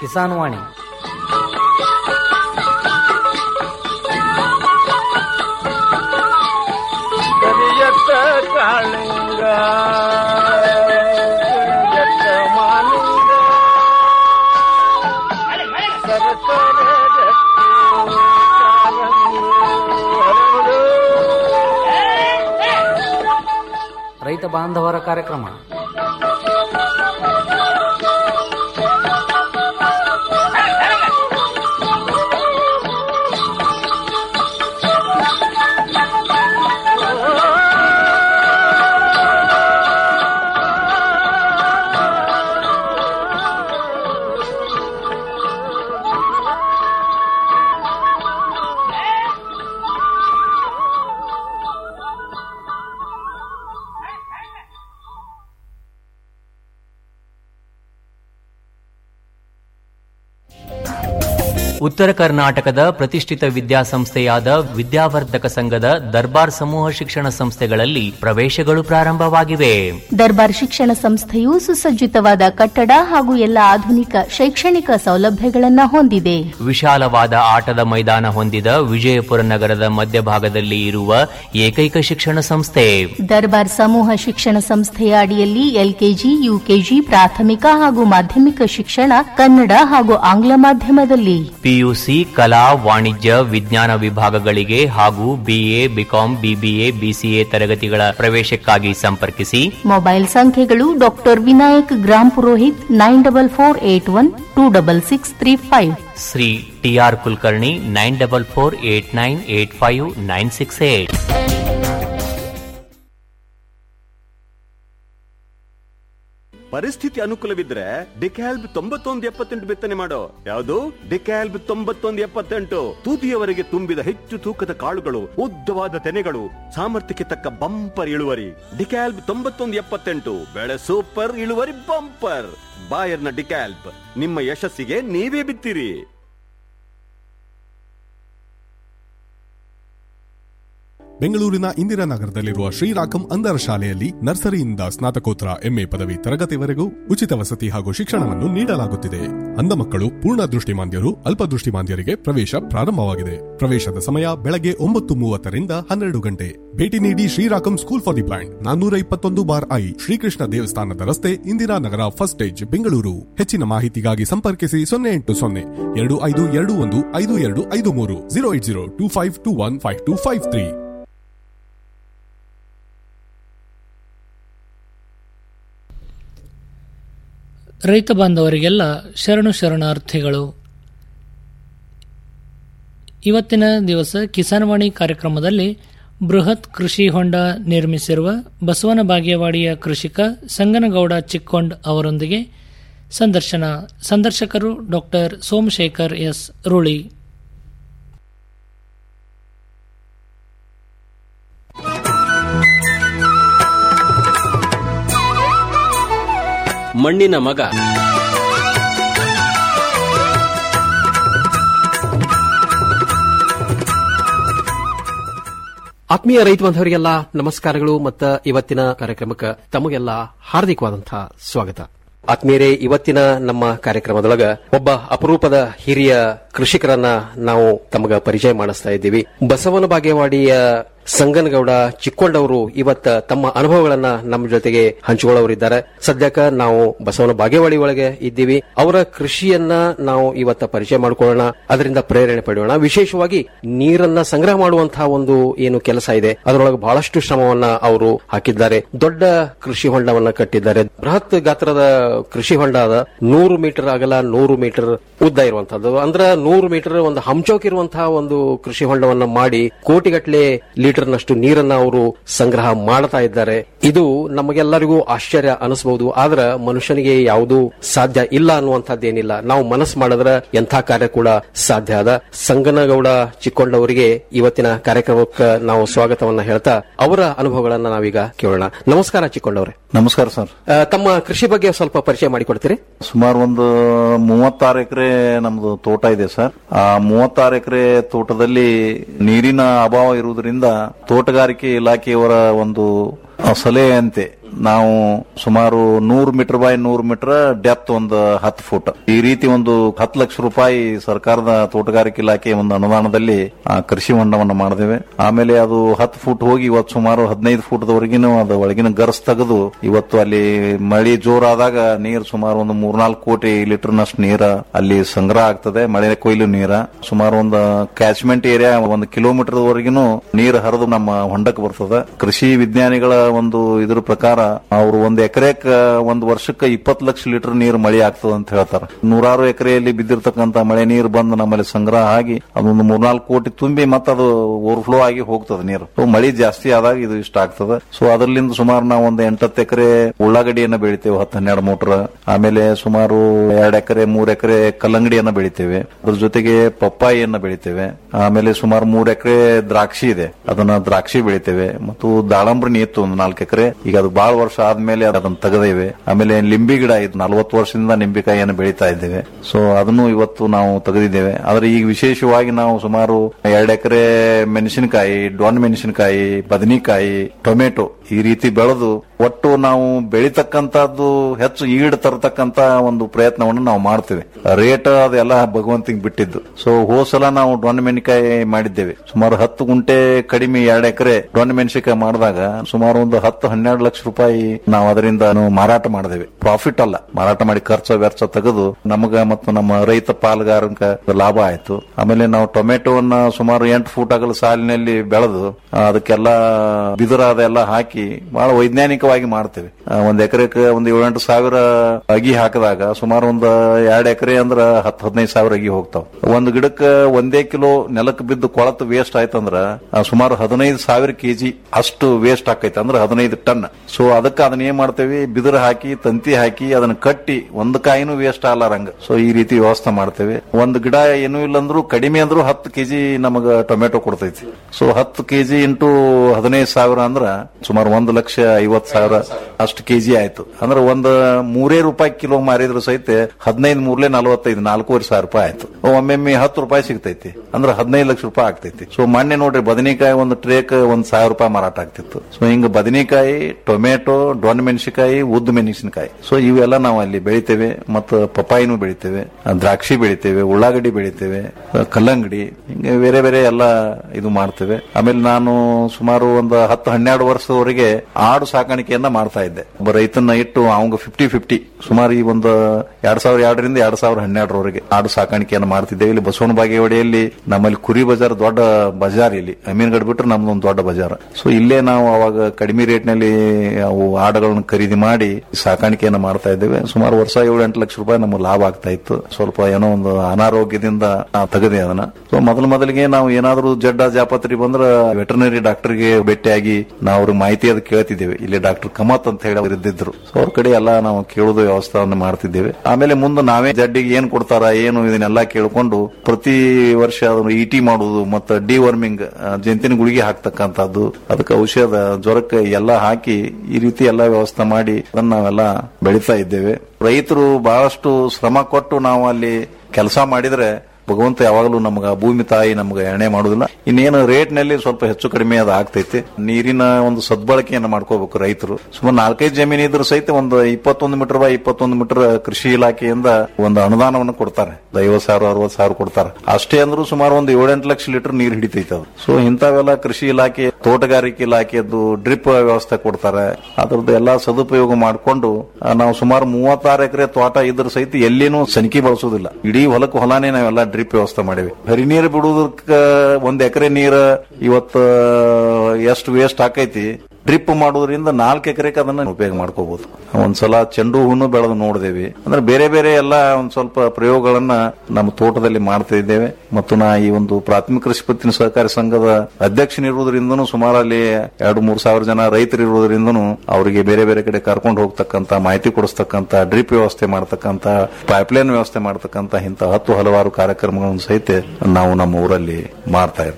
ಕಿಸಾನ್ ವಾಣಿ ಕರಿಯತ್ತ ಕಾಳಿಂಗ ಕರಿಯತ್ತ ಮಾಲಿಂಗ ಸರಸರ ರಕ್ತಿ ಕಾರಂಗಿ ಹರಡು. ರೈತ ಬಾಂಧವರ ಕಾರ್ಯಕ್ರಮ ಉತ್ತರ ಕರ್ನಾಟಕದ ಪ್ರತಿಷ್ಠಿತ ವಿದ್ಯಾಸಂಸ್ಥೆಯಾದ ವಿದ್ಯಾವರ್ಧಕ ಸಂಘದ ದರ್ಬಾರ್ ಸಮೂಹ ಶಿಕ್ಷಣ ಸಂಸ್ಥೆಗಳಲ್ಲಿ ಪ್ರವೇಶಗಳು ಪ್ರಾರಂಭವಾಗಿವೆ ದರ್ಬಾರ್ ಶಿಕ್ಷಣ ಸಂಸ್ಥೆಯು ಸುಸಜ್ಜಿತವಾದ ಕಟ್ಟಡ ಹಾಗೂ ಎಲ್ಲ ಆಧುನಿಕ ಶೈಕ್ಷಣಿಕ ಸೌಲಭ್ಯಗಳನ್ನು ಹೊಂದಿದೆ ವಿಶಾಲವಾದ ಆಟದ ಮೈದಾನ ಹೊಂದಿದ ವಿಜಯಪುರ ನಗರದ ಮಧ್ಯಭಾಗದಲ್ಲಿ ಇರುವ ಏಕೈಕ ಶಿಕ್ಷಣ ಸಂಸ್ಥೆ ದರ್ಬಾರ್ ಸಮೂಹ ಶಿಕ್ಷಣ ಸಂಸ್ಥೆಯ ಅಡಿಯಲ್ಲಿ ಎಲ್ಕೆಜಿ ಯುಕೆಜಿ ಪ್ರಾಥಮಿಕ ಹಾಗೂ ಮಾಧ್ಯಮಿಕ ಶಿಕ್ಷಣ ಕನ್ನಡ ಹಾಗೂ ಆಂಗ್ಲ ಮಾಧ್ಯಮದಲ್ಲಿ ಪಿಯುಸಿ ಕಲಾ ವಾಣಿಜ್ಯ ವಿಜ್ಞಾನ ವಿಭಾಗಗಳಿಗೆ ಹಾಗೂ ಬಿಎ ಬಿಕಾಂ ಬಿಬಿಎ ಬಿಸಿಎ ತರಗತಿಗಳ ಪ್ರವೇಶಕ್ಕಾಗಿ ಸಂಪರ್ಕಿಸಿ ಮೊಬೈಲ್ ಸಂಖ್ಯೆಗಳು doctor Vinayak Gram Purohit nine double four eight one two double six three five Shri TR Kulkarni nine double four eight nine eight five nine six eight ಪರಿಸ್ಥಿತಿ ಅನುಕೂಲವಿದ್ರೆ ಡಿಕ್ಯಾಲ್ಬ್ ತೊಂಬತ್ತೊಂದು ಎಪ್ಪತ್ತೆಂಟು ಬಿತ್ತನೆ ಮಾಡೋ ಯಾವುದು ಡಿಕ್ಯಾಲ್ಬ್ ತೊಂಬತ್ತೊಂದು ಎಪ್ಪತ್ತೆಂಟು ತುದಿಯವರೆಗೆ ತುಂಬಿದ ಹೆಚ್ಚು ತೂಕದ ಕಾಳುಗಳು ಉದ್ದವಾದ ತೆನೆಗಳು ಸಾಮರ್ಥ್ಯಕ್ಕೆ ತಕ್ಕ ಬಂಪರ್ ಇಳುವರಿ ಡಿಕ್ಯಾಲ್ಬ್ ತೊಂಬತ್ತೊಂದು ಎಪ್ಪತ್ತೆಂಟು ಬೆಳೆ ಸೂಪರ್ ಇಳುವರಿ ಬಂಪರ್ ಬಾಯರ್ನ ಡಿಕ್ಯಾಲ್ಬ್ ನಿಮ್ಮ ಯಶಸ್ಸಿಗೆ ನೀವೇ ಬಿತ್ತಿರಿ ಬೆಂಗಳೂರಿನ ಇಂದಿರಾನಗರದಲ್ಲಿರುವ ಶ್ರೀರಾಕಂ ಅಂಧರ ಶಾಲೆಯಲ್ಲಿ ನರ್ಸರಿಯಿಂದ ಸ್ನಾತಕೋತ್ತರ ಎಂಎ ಪದವಿ ತರಗತಿವರೆಗೂ ಉಚಿತ ವಸತಿ ಹಾಗೂ ಶಿಕ್ಷಣವನ್ನು ನೀಡಲಾಗುತ್ತಿದೆ ಅಂಧ ಮಕ್ಕಳು ಪೂರ್ಣ ದೃಷ್ಟಿಮಾಂದ್ಯರು ಅಲ್ಪದೃಷ್ಟಿಮಾಂದ್ಯರಿಗೆ ಪ್ರವೇಶ ಪ್ರಾರಂಭವಾಗಿದೆ ಪ್ರವೇಶದ ಸಮಯ ಬೆಳಗ್ಗೆ ಒಂಬತ್ತು ಮೂವತ್ತರಿಂದ ಹನ್ನೆರಡು ಗಂಟೆ ಭೇಟಿ ನೀಡಿ ಶ್ರೀರಾಕಂ ಸ್ಕೂಲ್ ಫಾರ್ ದಿ ಬ್ಲೈಂಡ್ ನಾನ್ನೂರ ಇಪ್ಪತ್ತೊಂದು ಬಾರ್ ಐ ಶ್ರೀಕೃಷ್ಣ ದೇವಸ್ಥಾನದ ರಸ್ತೆ ಇಂದಿರಾನಗರ ಫಸ್ಟ್ ಸ್ಟೇಜ್ ಬೆಂಗಳೂರು ಹೆಚ್ಚಿನ ಮಾಹಿತಿಗಾಗಿ ಸಂಪರ್ಕಿಸಿ ಸೊನ್ನೆ ಎಂಟು ಸೊನ್ನೆ ಎರಡು ಐದು ಎರಡು ಒಂದು ಐದು ಎರಡು ಐದು ಮೂರು zero eight zero two five two one five two five three ರೈತ ಬಾಂಧವರಿಗೆಲ್ಲ ಶರಣು ಶರಣಾರ್ಥಿಗಳು ಇವತ್ತಿನ ದಿವಸ ಕಿಸಾನ್ವಾಣಿ ಕಾರ್ಯಕ್ರಮದಲ್ಲಿ ಬೃಹತ್ ಕೃಷಿ ಹೊಂಡ ನಿರ್ಮಿಸಿರುವ ಬಸವನ ಬಾಗೇವಾಡಿಯ ಕೃಷಿಕ ಸಂಗನಗೌಡ ಚಿಕ್ಕೊಂಡ್ ಅವರೊಂದಿಗೆ ಸಂದರ್ಶನ ಸಂದರ್ಶಕರು ಡಾಕ್ಟರ್ ಸೋಮಶೇಖರ್ ಎಸ್ ರುಳಿ ಮಣ್ಣಿನ ಮಗ ಆತ್ಮೀಯ ರೈತ ಬಾಂಧವರಿಗೆಲ್ಲ ನಮಸ್ಕಾರಗಳು ಮತ್ತು ಇವತ್ತಿನ ಕಾರ್ಯಕ್ರಮಕ್ಕೆ ತಮಗೆಲ್ಲ ಹಾರ್ದಿಕವಾದಂತಹ ಸ್ವಾಗತ ಆತ್ಮೀಯರೇ ಇವತ್ತಿನ ನಮ್ಮ ಕಾರ್ಯಕ್ರಮದೊಳಗ ಒಬ್ಬ ಅಪರೂಪದ ಹಿರಿಯ ಕೃಷಿಕರನ್ನ ನಾವು ತಮಗ ಪರಿಚಯ ಮಾಡಿಸ್ತಾ ಇದ್ದೀವಿ ಬಸವನ ಬಾಗೇವಾಡಿಯ ಸಂಗನಗೌಡ ಚಿಕ್ಕೊಂಡವರು ಇವತ್ತ ತಮ್ಮ ಅನುಭವಗಳನ್ನ ನಮ್ಮ ಜೊತೆಗೆ ಹಂಚಿಕೊಳ್ಳೋರಿದ್ದಾರೆ ಸದ್ಯಕ್ಕ ನಾವು ಬಸವನ ಬಾಗೇವಾಡಿ ಒಳಗೆ ಇದ್ದೀವಿ ಅವರ ಕೃಷಿಯನ್ನ ನಾವು ಇವತ್ತ ಪರಿಚಯ ಮಾಡಿಕೊಳ್ಳೋಣ ಅದರಿಂದ ಪ್ರೇರಣೆ ಪಡೆಯೋಣ ವಿಶೇಷವಾಗಿ ನೀರನ್ನ ಸಂಗ್ರಹ ಮಾಡುವಂತಹ ಒಂದು ಏನು ಕೆಲಸ ಇದೆ ಅದರೊಳಗೆ ಬಹಳಷ್ಟು ಶ್ರಮವನ್ನ ಅವರು ಹಾಕಿದ್ದಾರೆ ದೊಡ್ಡ ಕೃಷಿ ಹೊಂಡವನ್ನ ಕಟ್ಟಿದ್ದಾರೆ ಬೃಹತ್ ಗಾತ್ರದ ಕೃಷಿ ಹೊಂಡ ಅದ ನೂರು ಮೀಟರ್ ಅಗಲ ನೂರು ಮೀಟರ್ ಉದ್ದ ಇರುವಂತದ್ದು ಅಂದ್ರ ನೂರು ಮೀಟರ್ ಒಂದು ಹಂಚೋಕ್ ಇರುವಂತಹ ಒಂದು ಕೃಷಿ ಹೊಂಡವನ್ನ ಮಾಡಿ ಕೋಟಿಗಟ್ಟಲೆ ಲೀಟರ್ನಷ್ಟು ನೀರನ್ನ ಅವರು ಸಂಗ್ರಹ ಮಾಡ್ತಾ ಇದ್ದಾರೆ ಇದು ನಮಗೆಲ್ಲರಿಗೂ ಆಶ್ಚರ್ಯ ಅನಿಸಬಹುದು ಆದ್ರ ಮನುಷ್ಯನಿಗೆ ಯಾವುದೂ ಸಾಧ್ಯ ಇಲ್ಲ ಅನ್ನುವಂಥದ್ದೇನಿಲ್ಲ ನಾವು ಮನಸ್ಸು ಮಾಡಿದ್ರೆ ಎಂಥ ಕಾರ್ಯ ಕೂಡ ಸಾಧ್ಯ ಅದ ಸಂಗನಗೌಡ ಚಿಕ್ಕೊಂಡವರಿಗೆ ಇವತ್ತಿನ ಕಾರ್ಯಕ್ರಮಕ್ಕೆ ನಾವು ಸ್ವಾಗತವನ್ನ ಹೇಳ್ತಾ ಅವರ ಅನುಭವಗಳನ್ನ ನಾವೀಗ ಕೇಳೋಣ ನಮಸ್ಕಾರ ಚಿಕ್ಕೊಂಡವ್ರೆ ನಮಸ್ಕಾರ ಸರ್ ಆ, ತಮ್ಮ ಕೃಷಿ ಬಗ್ಗೆ ಸ್ವಲ್ಪ ಪರಿಚಯ ಮಾಡಿಕೊಡ್ತೀರಿ ಸುಮಾರು ಒಂದು ಮೂವತ್ತಾರು ಎಕರೆ ನಮ್ದು ತೋಟ ಇದೆ ಸರ್ ಆ ಮೂವತ್ತಾರು ಎಕರೆ ತೋಟದಲ್ಲಿ ನೀರಿನ ಅಭಾವ ಇರುವುದರಿಂದ ತೋಟಗಾರಿಕೆ ಇಲಾಖೆಯವರ ಒಂದು ಸಲಹೆಯಂತೆ ನಾವು ಸುಮಾರು ನೂರು ಮೀಟರ್ ಬೈ ನೂರು ಮೀಟರ್ ಡೆಪ್ತ್ ಒಂದು ಹತ್ತು ಫುಟ್ ಈ ರೀತಿ ಒಂದು ಹತ್ತು ಲಕ್ಷ ರೂಪಾಯಿ ಸರ್ಕಾರದ ತೋಟಗಾರಿಕೆ ಇಲಾಖೆ ಒಂದು ಅನುದಾನದಲ್ಲಿ ಆ ಕೃಷಿ ಹೊಂಡವನ್ನು ಮಾಡಿದ್ದೇವೆ ಆಮೇಲೆ ಅದು ಹತ್ತು ಫುಟ್ ಹೋಗಿ ಇವತ್ತು ಸುಮಾರು ಹದಿನೈದು ಫುಟ್ದವರೆಗಿನೂ ಅದು ಒಳಗಿನ ಗರ್ಸ್ ತೆಗೆದು ಇವತ್ತು ಅಲ್ಲಿ ಮಳೆ ಜೋರಾದಾಗ ನೀರು ಸುಮಾರು ಒಂದು ಮೂರ್ನಾಲ್ಕು ಕೋಟಿ ಲೀಟರ್ನಷ್ಟು ನೀರ ಅಲ್ಲಿ ಸಂಗ್ರಹ ಆಗ್ತದೆ ಮಳೆ ಕೊಯ್ಲು ನೀರ ಸುಮಾರು ಒಂದು ಕ್ಯಾಚ್ಮೆಂಟ್ ಏರಿಯಾ ಒಂದು ಕಿಲೋಮೀಟರ್ ವರೆಗಿನೂ ನೀರು ಹರಿದು ನಮ್ಮ ಹೊಂಡಕ್ಕೆ ಬರ್ತದೆ ಕೃಷಿ ವಿಜ್ಞಾನಿಗಳ ಒಂದು ಇದ್ರ ಪ್ರಕಾರ ಅವರು ಒಂದು ಎಕರೆಕ್ ಒಂದು ವರ್ಷಕ್ಕೆ ಇಪ್ಪತ್ತು ಲಕ್ಷ ಲೀಟರ್ ನೀರು ಮಳೆ ಆಗ್ತದೆ ಅಂತ ಹೇಳ್ತಾರೆ ನೂರಾರು ಎಕರೆಯಲ್ಲಿ ಬಿದ್ದಿರ್ತಕ್ಕಂತ ಮಳೆ ನೀರು ಬಂದು ನಮ್ಮಲ್ಲಿ ಸಂಗ್ರಹ ಆಗಿ ಅದೊಂದು ಮೂರ್ನಾಲ್ಕು ಕೋಟಿ ತುಂಬಿ ಮತ್ತೆ ಅದು ಓವರ್ಫ್ಲೋ ಆಗಿ ಹೋಗ್ತದೆ ನೀರು ಸೊ ಮಳೆ ಜಾಸ್ತಿ ಆದಾಗ ಇದು ಇಷ್ಟ ಆಗ್ತದೆ ಸೊ ಅದರಲ್ಲಿಂದ ಸುಮಾರು ನಾವು ಒಂದು ಎಂಟತ್ತು ಎಕರೆ ಉಳ್ಳಾಗಡ್ಡಿಯನ್ನ ಬೆಳಿತೇವೆ ಹತ್ತು ಹನ್ನೆರಡು ಮೋಟರ್ ಆಮೇಲೆ ಸುಮಾರು ಎರಡು ಎಕರೆ ಮೂರ್ ಎಕರೆ ಕಲ್ಲಂಗಡಿಯನ್ನ ಬೆಳಿತೇವೆ ಅದ್ರ ಜೊತೆಗೆ ಪಪ್ಪಾಯಿಯನ್ನ ಬೆಳಿತೇವೆ ಆಮೇಲೆ ಸುಮಾರು ಮೂರ್ ಎಕರೆ ದ್ರಾಕ್ಷಿ ಇದೆ ಅದನ್ನ ದ್ರಾಕ್ಷಿ ಬೆಳಿತೇವೆ ಮತ್ತು ದಾಳಂಬ್ರಿ ಇತ್ತು ಒಂದು ನಾಲ್ಕು ಎಕರೆ ಈಗ ಅದು ಬಹಳ ವರ್ಷ ಆದ್ಮೇಲೆ ಅದನ್ನ ತೆಗೆದೇವೆ ಆಮೇಲೆ ಲಿಂಬಿ ಗಿಡ ಇದು ನಲವತ್ತು ವರ್ಷದಿಂದ ನಿಂಬಿಕಾಯಿಯನ್ನು ಬೆಳೀತಾ ಇದ್ದೇವೆ ಸೊ ಅದನ್ನು ಇವತ್ತು ನಾವು ತೆಗೆದಿದ್ದೇವೆ ಆದ್ರೆ ಈಗ ವಿಶೇಷವಾಗಿ ನಾವು ಸುಮಾರು ಎರಡು ಎಕರೆ ಮೆಣಸಿನಕಾಯಿ ಡೊಣ್ ಮೆಣಸಿನಕಾಯಿ ಬದನೆಕಾಯಿ ಟೊಮೆಟೊ ಈ ರೀತಿ ಬೆಳೆದು ಒಟ್ಟು ನಾವು ಬೆಳಿತಕ್ಕಂತದ್ದು ಹೆಚ್ಚು ಈಡ್ ತರತಕ್ಕಂತ ಒಂದು ಪ್ರಯತ್ನವನ್ನು ನಾವು ಮಾಡ್ತೇವೆ ರೇಟ್ ಅದೆಲ್ಲ ಭಗವಂತಿಗೆ ಬಿಟ್ಟಿದ್ದು ಸೊ ಹೋಸಲ ನಾವು ಡೊಣ್ ಮೆಣಸಿನಕಾಯಿ ಮಾಡಿದ್ದೇವೆ ಸುಮಾರು ಹತ್ತು ಗುಂಟೆ ಕಡಿಮೆ ಎರಡು ಎಕರೆ ಡೊಣ್ ಮೆಣಸಿನಕಾಯಿ ಮಾಡಿದಾಗ ಸುಮಾರು ಒಂದು ಹತ್ತು ಹನ್ನೆರಡು ಲಕ್ಷ ರೂಪಾಯಿ ನಾವು ಅದರಿಂದ ಮಾರಾಟ ಮಾಡಿದೇವೆ ಪ್ರಾಫಿಟ್ ಅಲ್ಲ ಮಾರಾಟ ಮಾಡಿ ಖರ್ಚು ವೆಚ್ಚ ತೆಗೆದು ನಮಗ ಮತ್ತು ನಮ್ಮ ರೈತ ಪಾಲುಗಾರಕ ಲಾಭ ಆಯ್ತು ಆಮೇಲೆ ನಾವು ಟೊಮೆಟೊವನ್ನ ಸುಮಾರು ಎಂಟು ಫೂಟ್ ಆಗಲ ಸಾಲಿನಲ್ಲಿ ಬೆಳೆದು ಆ, ಅದಕ್ಕೆಲ್ಲ ಬಿದಿರ ಅದೆಲ್ಲ ಹಾಕಿ ಬಹಳ ವೈಜ್ಞಾನಿಕವಾಗಿ ಮಾಡ್ತೇವೆ ಆ, ಒಂದ್ ಎಕರೆಗೆ ಒಂದು ಏಳೆಂಟು ಸಾವಿರ ಅಗಿ ಹಾಕಿದಾಗ ಸುಮಾರು ಒಂದು ಎರಡು ಎಕರೆ ಅಂದ್ರ ಹತ್ತು ಹದಿನೈದು ಸಾವಿರ ಅಗಿ ಹೋಗ್ತಾವ ಒಂದು ಗಿಡಕ್ಕೆ ಒಂದೇ ಕಿಲೋ ನೆಲಕ್ಕೆ ಬಿದ್ದು ಕೊಳತು ವೇಸ್ಟ್ ಆಯ್ತಂದ್ರ ಆ, ಸುಮಾರು ಹದಿನೈದು ಸಾವಿರ ಕೆಜಿ ಅಷ್ಟು ವೇಸ್ಟ್ ಆಕೈತೆ ಅಂದ್ರೆ ಹದಿನೈದು ಟನ್ ಸೊ ಅದಕ್ಕೆ ಅದನ್ನ ಏನ್ ಮಾಡ್ತೇವೆ ಬಿದಿರು ಹಾಕಿ ತಂತಿ ಹಾಕಿ ಅದನ್ನ ಕಟ್ಟಿ ಒಂದು ಕಾಯಿನೂ ವೇಸ್ಟ್ ಆಗಲಾರಂಗ ಸೊ ಈ ರೀತಿ ವ್ಯವಸ್ಥೆ ಮಾಡ್ತೇವೆ ಒಂದು ಗಿಡ ಏನೂ ಇಲ್ಲಂದ್ರೂ ಕಡಿಮೆ ಅಂದ್ರೂ ಹತ್ತು ಕೆಜಿ ನಮಗ ಟೊಮೆಟೊ ಕೊಡ್ತೈತಿ ಸೊ ಹತ್ತು ಕೆಜಿ ಇಂಟು ಹದಿನೈದು ಸಾವಿರ ಅಂದ್ರ ಸುಮಾರು ಒಂದು ಲಕ್ಷ ಐವತ್ ಸಾವಿರ ಅಷ್ಟು ಕೆಜಿ ಆಯ್ತು ಅಂದ್ರೆ ಒಂದು ಮೂರೇ ರೂಪಾಯಿ ಕಿಲೋ ಮಾರಿದ್ರು ಸಹಿತ ಹದಿನೈದು ಮೂರ್ಲೆ ನಲವತ್ತೈದು ನಾಲ್ಕೂವರೆ ಸಾವಿರ ರೂಪಾಯಿ ಆಯ್ತು ಒಮ್ಮೊಮ್ಮೆ ಹತ್ತು ರೂಪಾಯಿ ಸಿಗ್ತೈತಿ ಅಂದ್ರೆ ಹದಿನೈದು ಲಕ್ಷ ರೂಪಾಯಿ ಆಗ್ತೈತಿ ಸೊ ಮೊನ್ನೆ ನೋಡ್ರಿ ಬದನೆಕಾಯಿ ಒಂದು ಟ್ರೇಕ್ ಒಂದ್ ಸಾವಿರ ರೂಪಾಯಿ ಮಾರಾಟ ಆಗ್ತಿತ್ತು ಸೊ ಹಿಂಗ ಬದನೆಕಾಯಿ ಟೊಮೆಟೊ ಡೊಣ್ ಮೆಣಸಿನಕಾಯಿ ಉದ್ದು ಮೆಣಸಿನಕಾಯಿ ಸೊ ಇವೆಲ್ಲ ನಾವು ಅಲ್ಲಿ ಬೆಳಿತೇವೆ ಮತ್ತು ಪಪಾಯಿನೂ ಬೆಳಿತೇವೆ ಆ, ದ್ರಾಕ್ಷಿ ಬೆಳಿತೇವೆ ಉಳ್ಳಾಗಡ್ಡಿ ಬೆಳಿತೇವೆ ಆ, ಕಲ್ಲಂಗಡಿ ಹಿಂಗೆ ಬೇರೆ ಬೇರೆ ಎಲ್ಲ ಇದು ಮಾಡ್ತೇವೆ ಆಮೇಲೆ ನಾನು ಸುಮಾರು ಒಂದು ಹತ್ತು ಹನ್ನೆರಡು ವರ್ಷದವರೆಗೆ ಆಡು ಸಾಕಾಣಿಕೆಯನ್ನ ಮಾಡ್ತಾ ಇದ್ದೆ ಒಬ್ಬ ರೈತನ ಇಟ್ಟು ಅವಂಗ ಫಿಫ್ಟಿ ಫಿಫ್ಟಿ ಸುಮಾರು ಈ ಒಂದು ಎರಡ್ ಸಾವಿರ ಎರಡರಿಂದ ಎರಡ್ ಸಾವಿರ ಹನ್ನೆರಡರವರೆಗೆ ಆಡು ಸಾಕಾಣಿಕೆಯನ್ನು ಮಾಡ್ತಿದ್ದೇವೆ ಇಲ್ಲಿ ಬಸವನ ಬಾಗೇವಾಡಿಯಲ್ಲಿ ನಮ್ಮಲ್ಲಿ ಕುರಿ ಬಜಾರ್ ದೊಡ್ಡ ಬಜಾರ್ ಇಲ್ಲಿ ಅಮೀನ್ಗಡ್ ಬಿಟ್ರೆ ನಮ್ದೊಂದು ದೊಡ್ಡ ಬಜಾರ್ ಸೊ ಇಲ್ಲೇ ನಾವು ಅವಾಗ ಕಡಿಮೆ ರೇಟ್ ನಲ್ಲಿ ಅವು ಆಡುಗಳನ್ನು ಖರೀದಿ ಮಾಡಿ ಸಾಕಾಣಿಕೆಯನ್ನು ಮಾಡ್ತಾ ಇದ್ದೇವೆ ಸುಮಾರು ವರ್ಷ ಏಳು ಎಂಟು ಲಕ್ಷ ರೂಪಾಯಿ ನಮಗೆ ಲಾಭ ಆಗ್ತಾ ಇತ್ತು ಸ್ವಲ್ಪ ಏನೋ ಒಂದು ಅನಾರೋಗ್ಯದಿಂದ ನಾವು ತೆಗೆದೆ ಅದನ್ನ ಸೊ ಮೊದಲು ಮೊದಲಿಗೆ ನಾವು ಏನಾದರೂ ಜಡ್ಡ ಜಾಪತ್ರಿ ಬಂದ್ರೆ ವೆಟರ್ನರಿ ಡಾಕ್ಟರ್ಗೆ ಭೇಟಿಯಾಗಿ ನಾವು ಅವ್ರಿಗೆ ಮಾಹಿತಿ ಅದು ಕೇಳ್ತಿದ್ದೇವೆ ಇಲ್ಲಿ ಡಾಕ್ಟರ್ ಕಮತ್ ಅಂತ ಹೇಳಿ ಅವ್ರು ಇದ್ದಿದ್ರು ಸೊ ಅವ್ರ ಕಡೆ ಎಲ್ಲ ನಾವು ಕೇಳೋದು ವ್ಯವಸ್ಥೆಯನ್ನು ಮಾಡ್ತಿದ್ದೇವೆ ಆಮೇಲೆ ಮುಂದೆ ನಾವೇ ಜಡ್ಡಿಗೆ ಏನ್ ಕೊಡ್ತಾರ ಏನು ಇದನ್ನೆಲ್ಲ ಕೇಳ್ಕೊಂಡು ಪ್ರತಿ ವರ್ಷ ಅದನ್ನು ಇಟಿ ಮಾಡುದು ಮತ್ತೆ ಡಿ ವರ್ಮಿಂಗ್ ಜಂತಿನ ಗುಳಿಗೆ ಹಾಕ್ತಕ್ಕಂಥದ್ದು ಅದಕ್ಕೆ ಔಷಧ ಜ್ವರಕ್ಕೆ ಎಲ್ಲ ಹಾಕಿ ಈ ರೀತಿ ಎಲ್ಲ ವ್ಯವಸ್ಥೆ ಮಾಡಿ ಅದನ್ನ ನಾವೆಲ್ಲ ಬೆಳೀತಾ ಇದ್ದೇವೆ ರೈತರು ಬಹಳಷ್ಟು ಶ್ರಮ ಕೊಟ್ಟು ನಾವು ಅಲ್ಲಿ ಕೆಲಸ ಮಾಡಿದ್ರೆ ಭಗವಂತ ಯಾವಾಗಲೂ ನಮ್ಗ ಭೂಮಿ ತಾಯಿ ನಮ್ಗೆ ಎಣೆ ಮಾಡುದಿಲ್ಲ ಇನ್ನೇನು ರೇಟ್ ನಲ್ಲಿ ಸ್ವಲ್ಪ ಹೆಚ್ಚು ಕಡಿಮೆ ಅದು ಆಗ್ತೈತಿ ನೀರಿನ ಒಂದು ಸದ್ಬಳಕೆಯನ್ನು ಮಾಡ್ಕೋಬೇಕು ರೈತರು ಸುಮಾರು ನಾಲ್ಕೈದು ಜಮೀನು ಇದ್ರೂ ಸಹಿತ ಒಂದು ಇಪ್ಪತ್ತೊಂದು ಮೀಟರ್ ಬೈ ಇಪ್ಪತ್ತೊಂದು ಮೀಟರ್ ಕೃಷಿ ಇಲಾಖೆಯಿಂದ ಒಂದು ಅನುದಾನವನ್ನು ಕೊಡ್ತಾರೆ ಐವತ್ ಸಾವಿರ ಅರವತ್ ಸಾವಿರ ಕೊಡ್ತಾರೆ ಅಷ್ಟೇ ಅಂದ್ರೂ ಸುಮಾರು ಒಂದು ಏಳೆಂಟು ಲಕ್ಷ ಲೀಟರ್ ನೀರು ಹಿಡಿತೈತೆ ಅದು ಸೊ ಇಂಥವೆಲ್ಲ ಕೃಷಿ ಇಲಾಖೆ ತೋಟಗಾರಿಕೆ ಇಲಾಖೆಯದ್ದು ಡ್ರಿಪ್ ವ್ಯವಸ್ಥೆ ಕೊಡ್ತಾರೆ ಅದ್ರದ್ದು ಎಲ್ಲಾ ಸದುಪಯೋಗ ಮಾಡಿಕೊಂಡು ನಾವು ಸುಮಾರು ಮೂವತ್ತಾರು ಎಕರೆ ತೋಟ ಇದ್ರ ಸಹಿತ ಎಲ್ಲಿನೂ ಸನಿಕೆ ಬಳಸೋದಿಲ್ಲ ಇಡೀ ಹೊಲಕ್ಕೆ ಹೊಲಾನೇ ನಾವೆಲ್ಲ ಡ್ರಿಪ್ ವ್ಯವಸ್ಥೆ ಮಾಡಿವಿ ಹರಿ ನೀರು ಬಿಡುವುದಕ್ಕೆ ಒಂದ್ ಎಕರೆ ನೀರು ಇವತ್ತು ಎಷ್ಟು ವೇಸ್ಟ್ ಆಕೈತಿ ಡ್ರಿಪ್ ಮಾಡೋದ್ರಿಂದ ನಾಲ್ಕು ಎಕರೆಗೆ ಅದನ್ನ ಉಪಯೋಗ ಮಾಡ್ಕೋಬಹುದು ಒಂದ್ಸಲ ಚೆಂಡು ಹೂನು ಬೆಳೆದು ನೋಡಿದೇವಿ ಅಂದ್ರೆ ಬೇರೆ ಬೇರೆ ಎಲ್ಲ ಒಂದ್ ಸ್ವಲ್ಪ ಪ್ರಯೋಗಗಳನ್ನ ನಮ್ಮ ತೋಟದಲ್ಲಿ ಮಾಡ್ತಾ ಇದ್ದೇವೆ ಮತ್ತು ನಾ ಈ ಒಂದು ಪ್ರಾಥಮಿಕ ಕೃಷಿ ಪತ್ತಿನ ಸಹಕಾರಿ ಸಂಘದ ಅಧ್ಯಕ್ಷನಿರುವುದರಿಂದನೂ ಸುಮಾರು ಅಲ್ಲಿ ಎರಡು ಮೂರು ಸಾವಿರ ಜನ ರೈತರು ಇರುವುದರಿಂದನೂ ಅವರಿಗೆ ಬೇರೆ ಬೇರೆ ಕಡೆ ಕರ್ಕೊಂಡು ಹೋಗ್ತಕ್ಕಂತ ಮಾಹಿತಿ ಕೊಡಿಸ್ತಕ್ಕಂತ ಡ್ರಿಪ್ ವ್ಯವಸ್ಥೆ ಮಾಡ್ತಕ್ಕಂತ ಪೈಪ್ಲೈನ್ ವ್ಯವಸ್ಥೆ ಮಾಡ್ತಕ್ಕಂತ ಇಂಥ ಹತ್ತು ಹಲವಾರು ಕಾರ್ಯಕ್ರಮಗಳನ್ನು ಸಹಿತ ನಾವು ನಮ್ಮ ಊರಲ್ಲಿ ಮಾಡ್ತಾ ಇರ್ತೇವೆ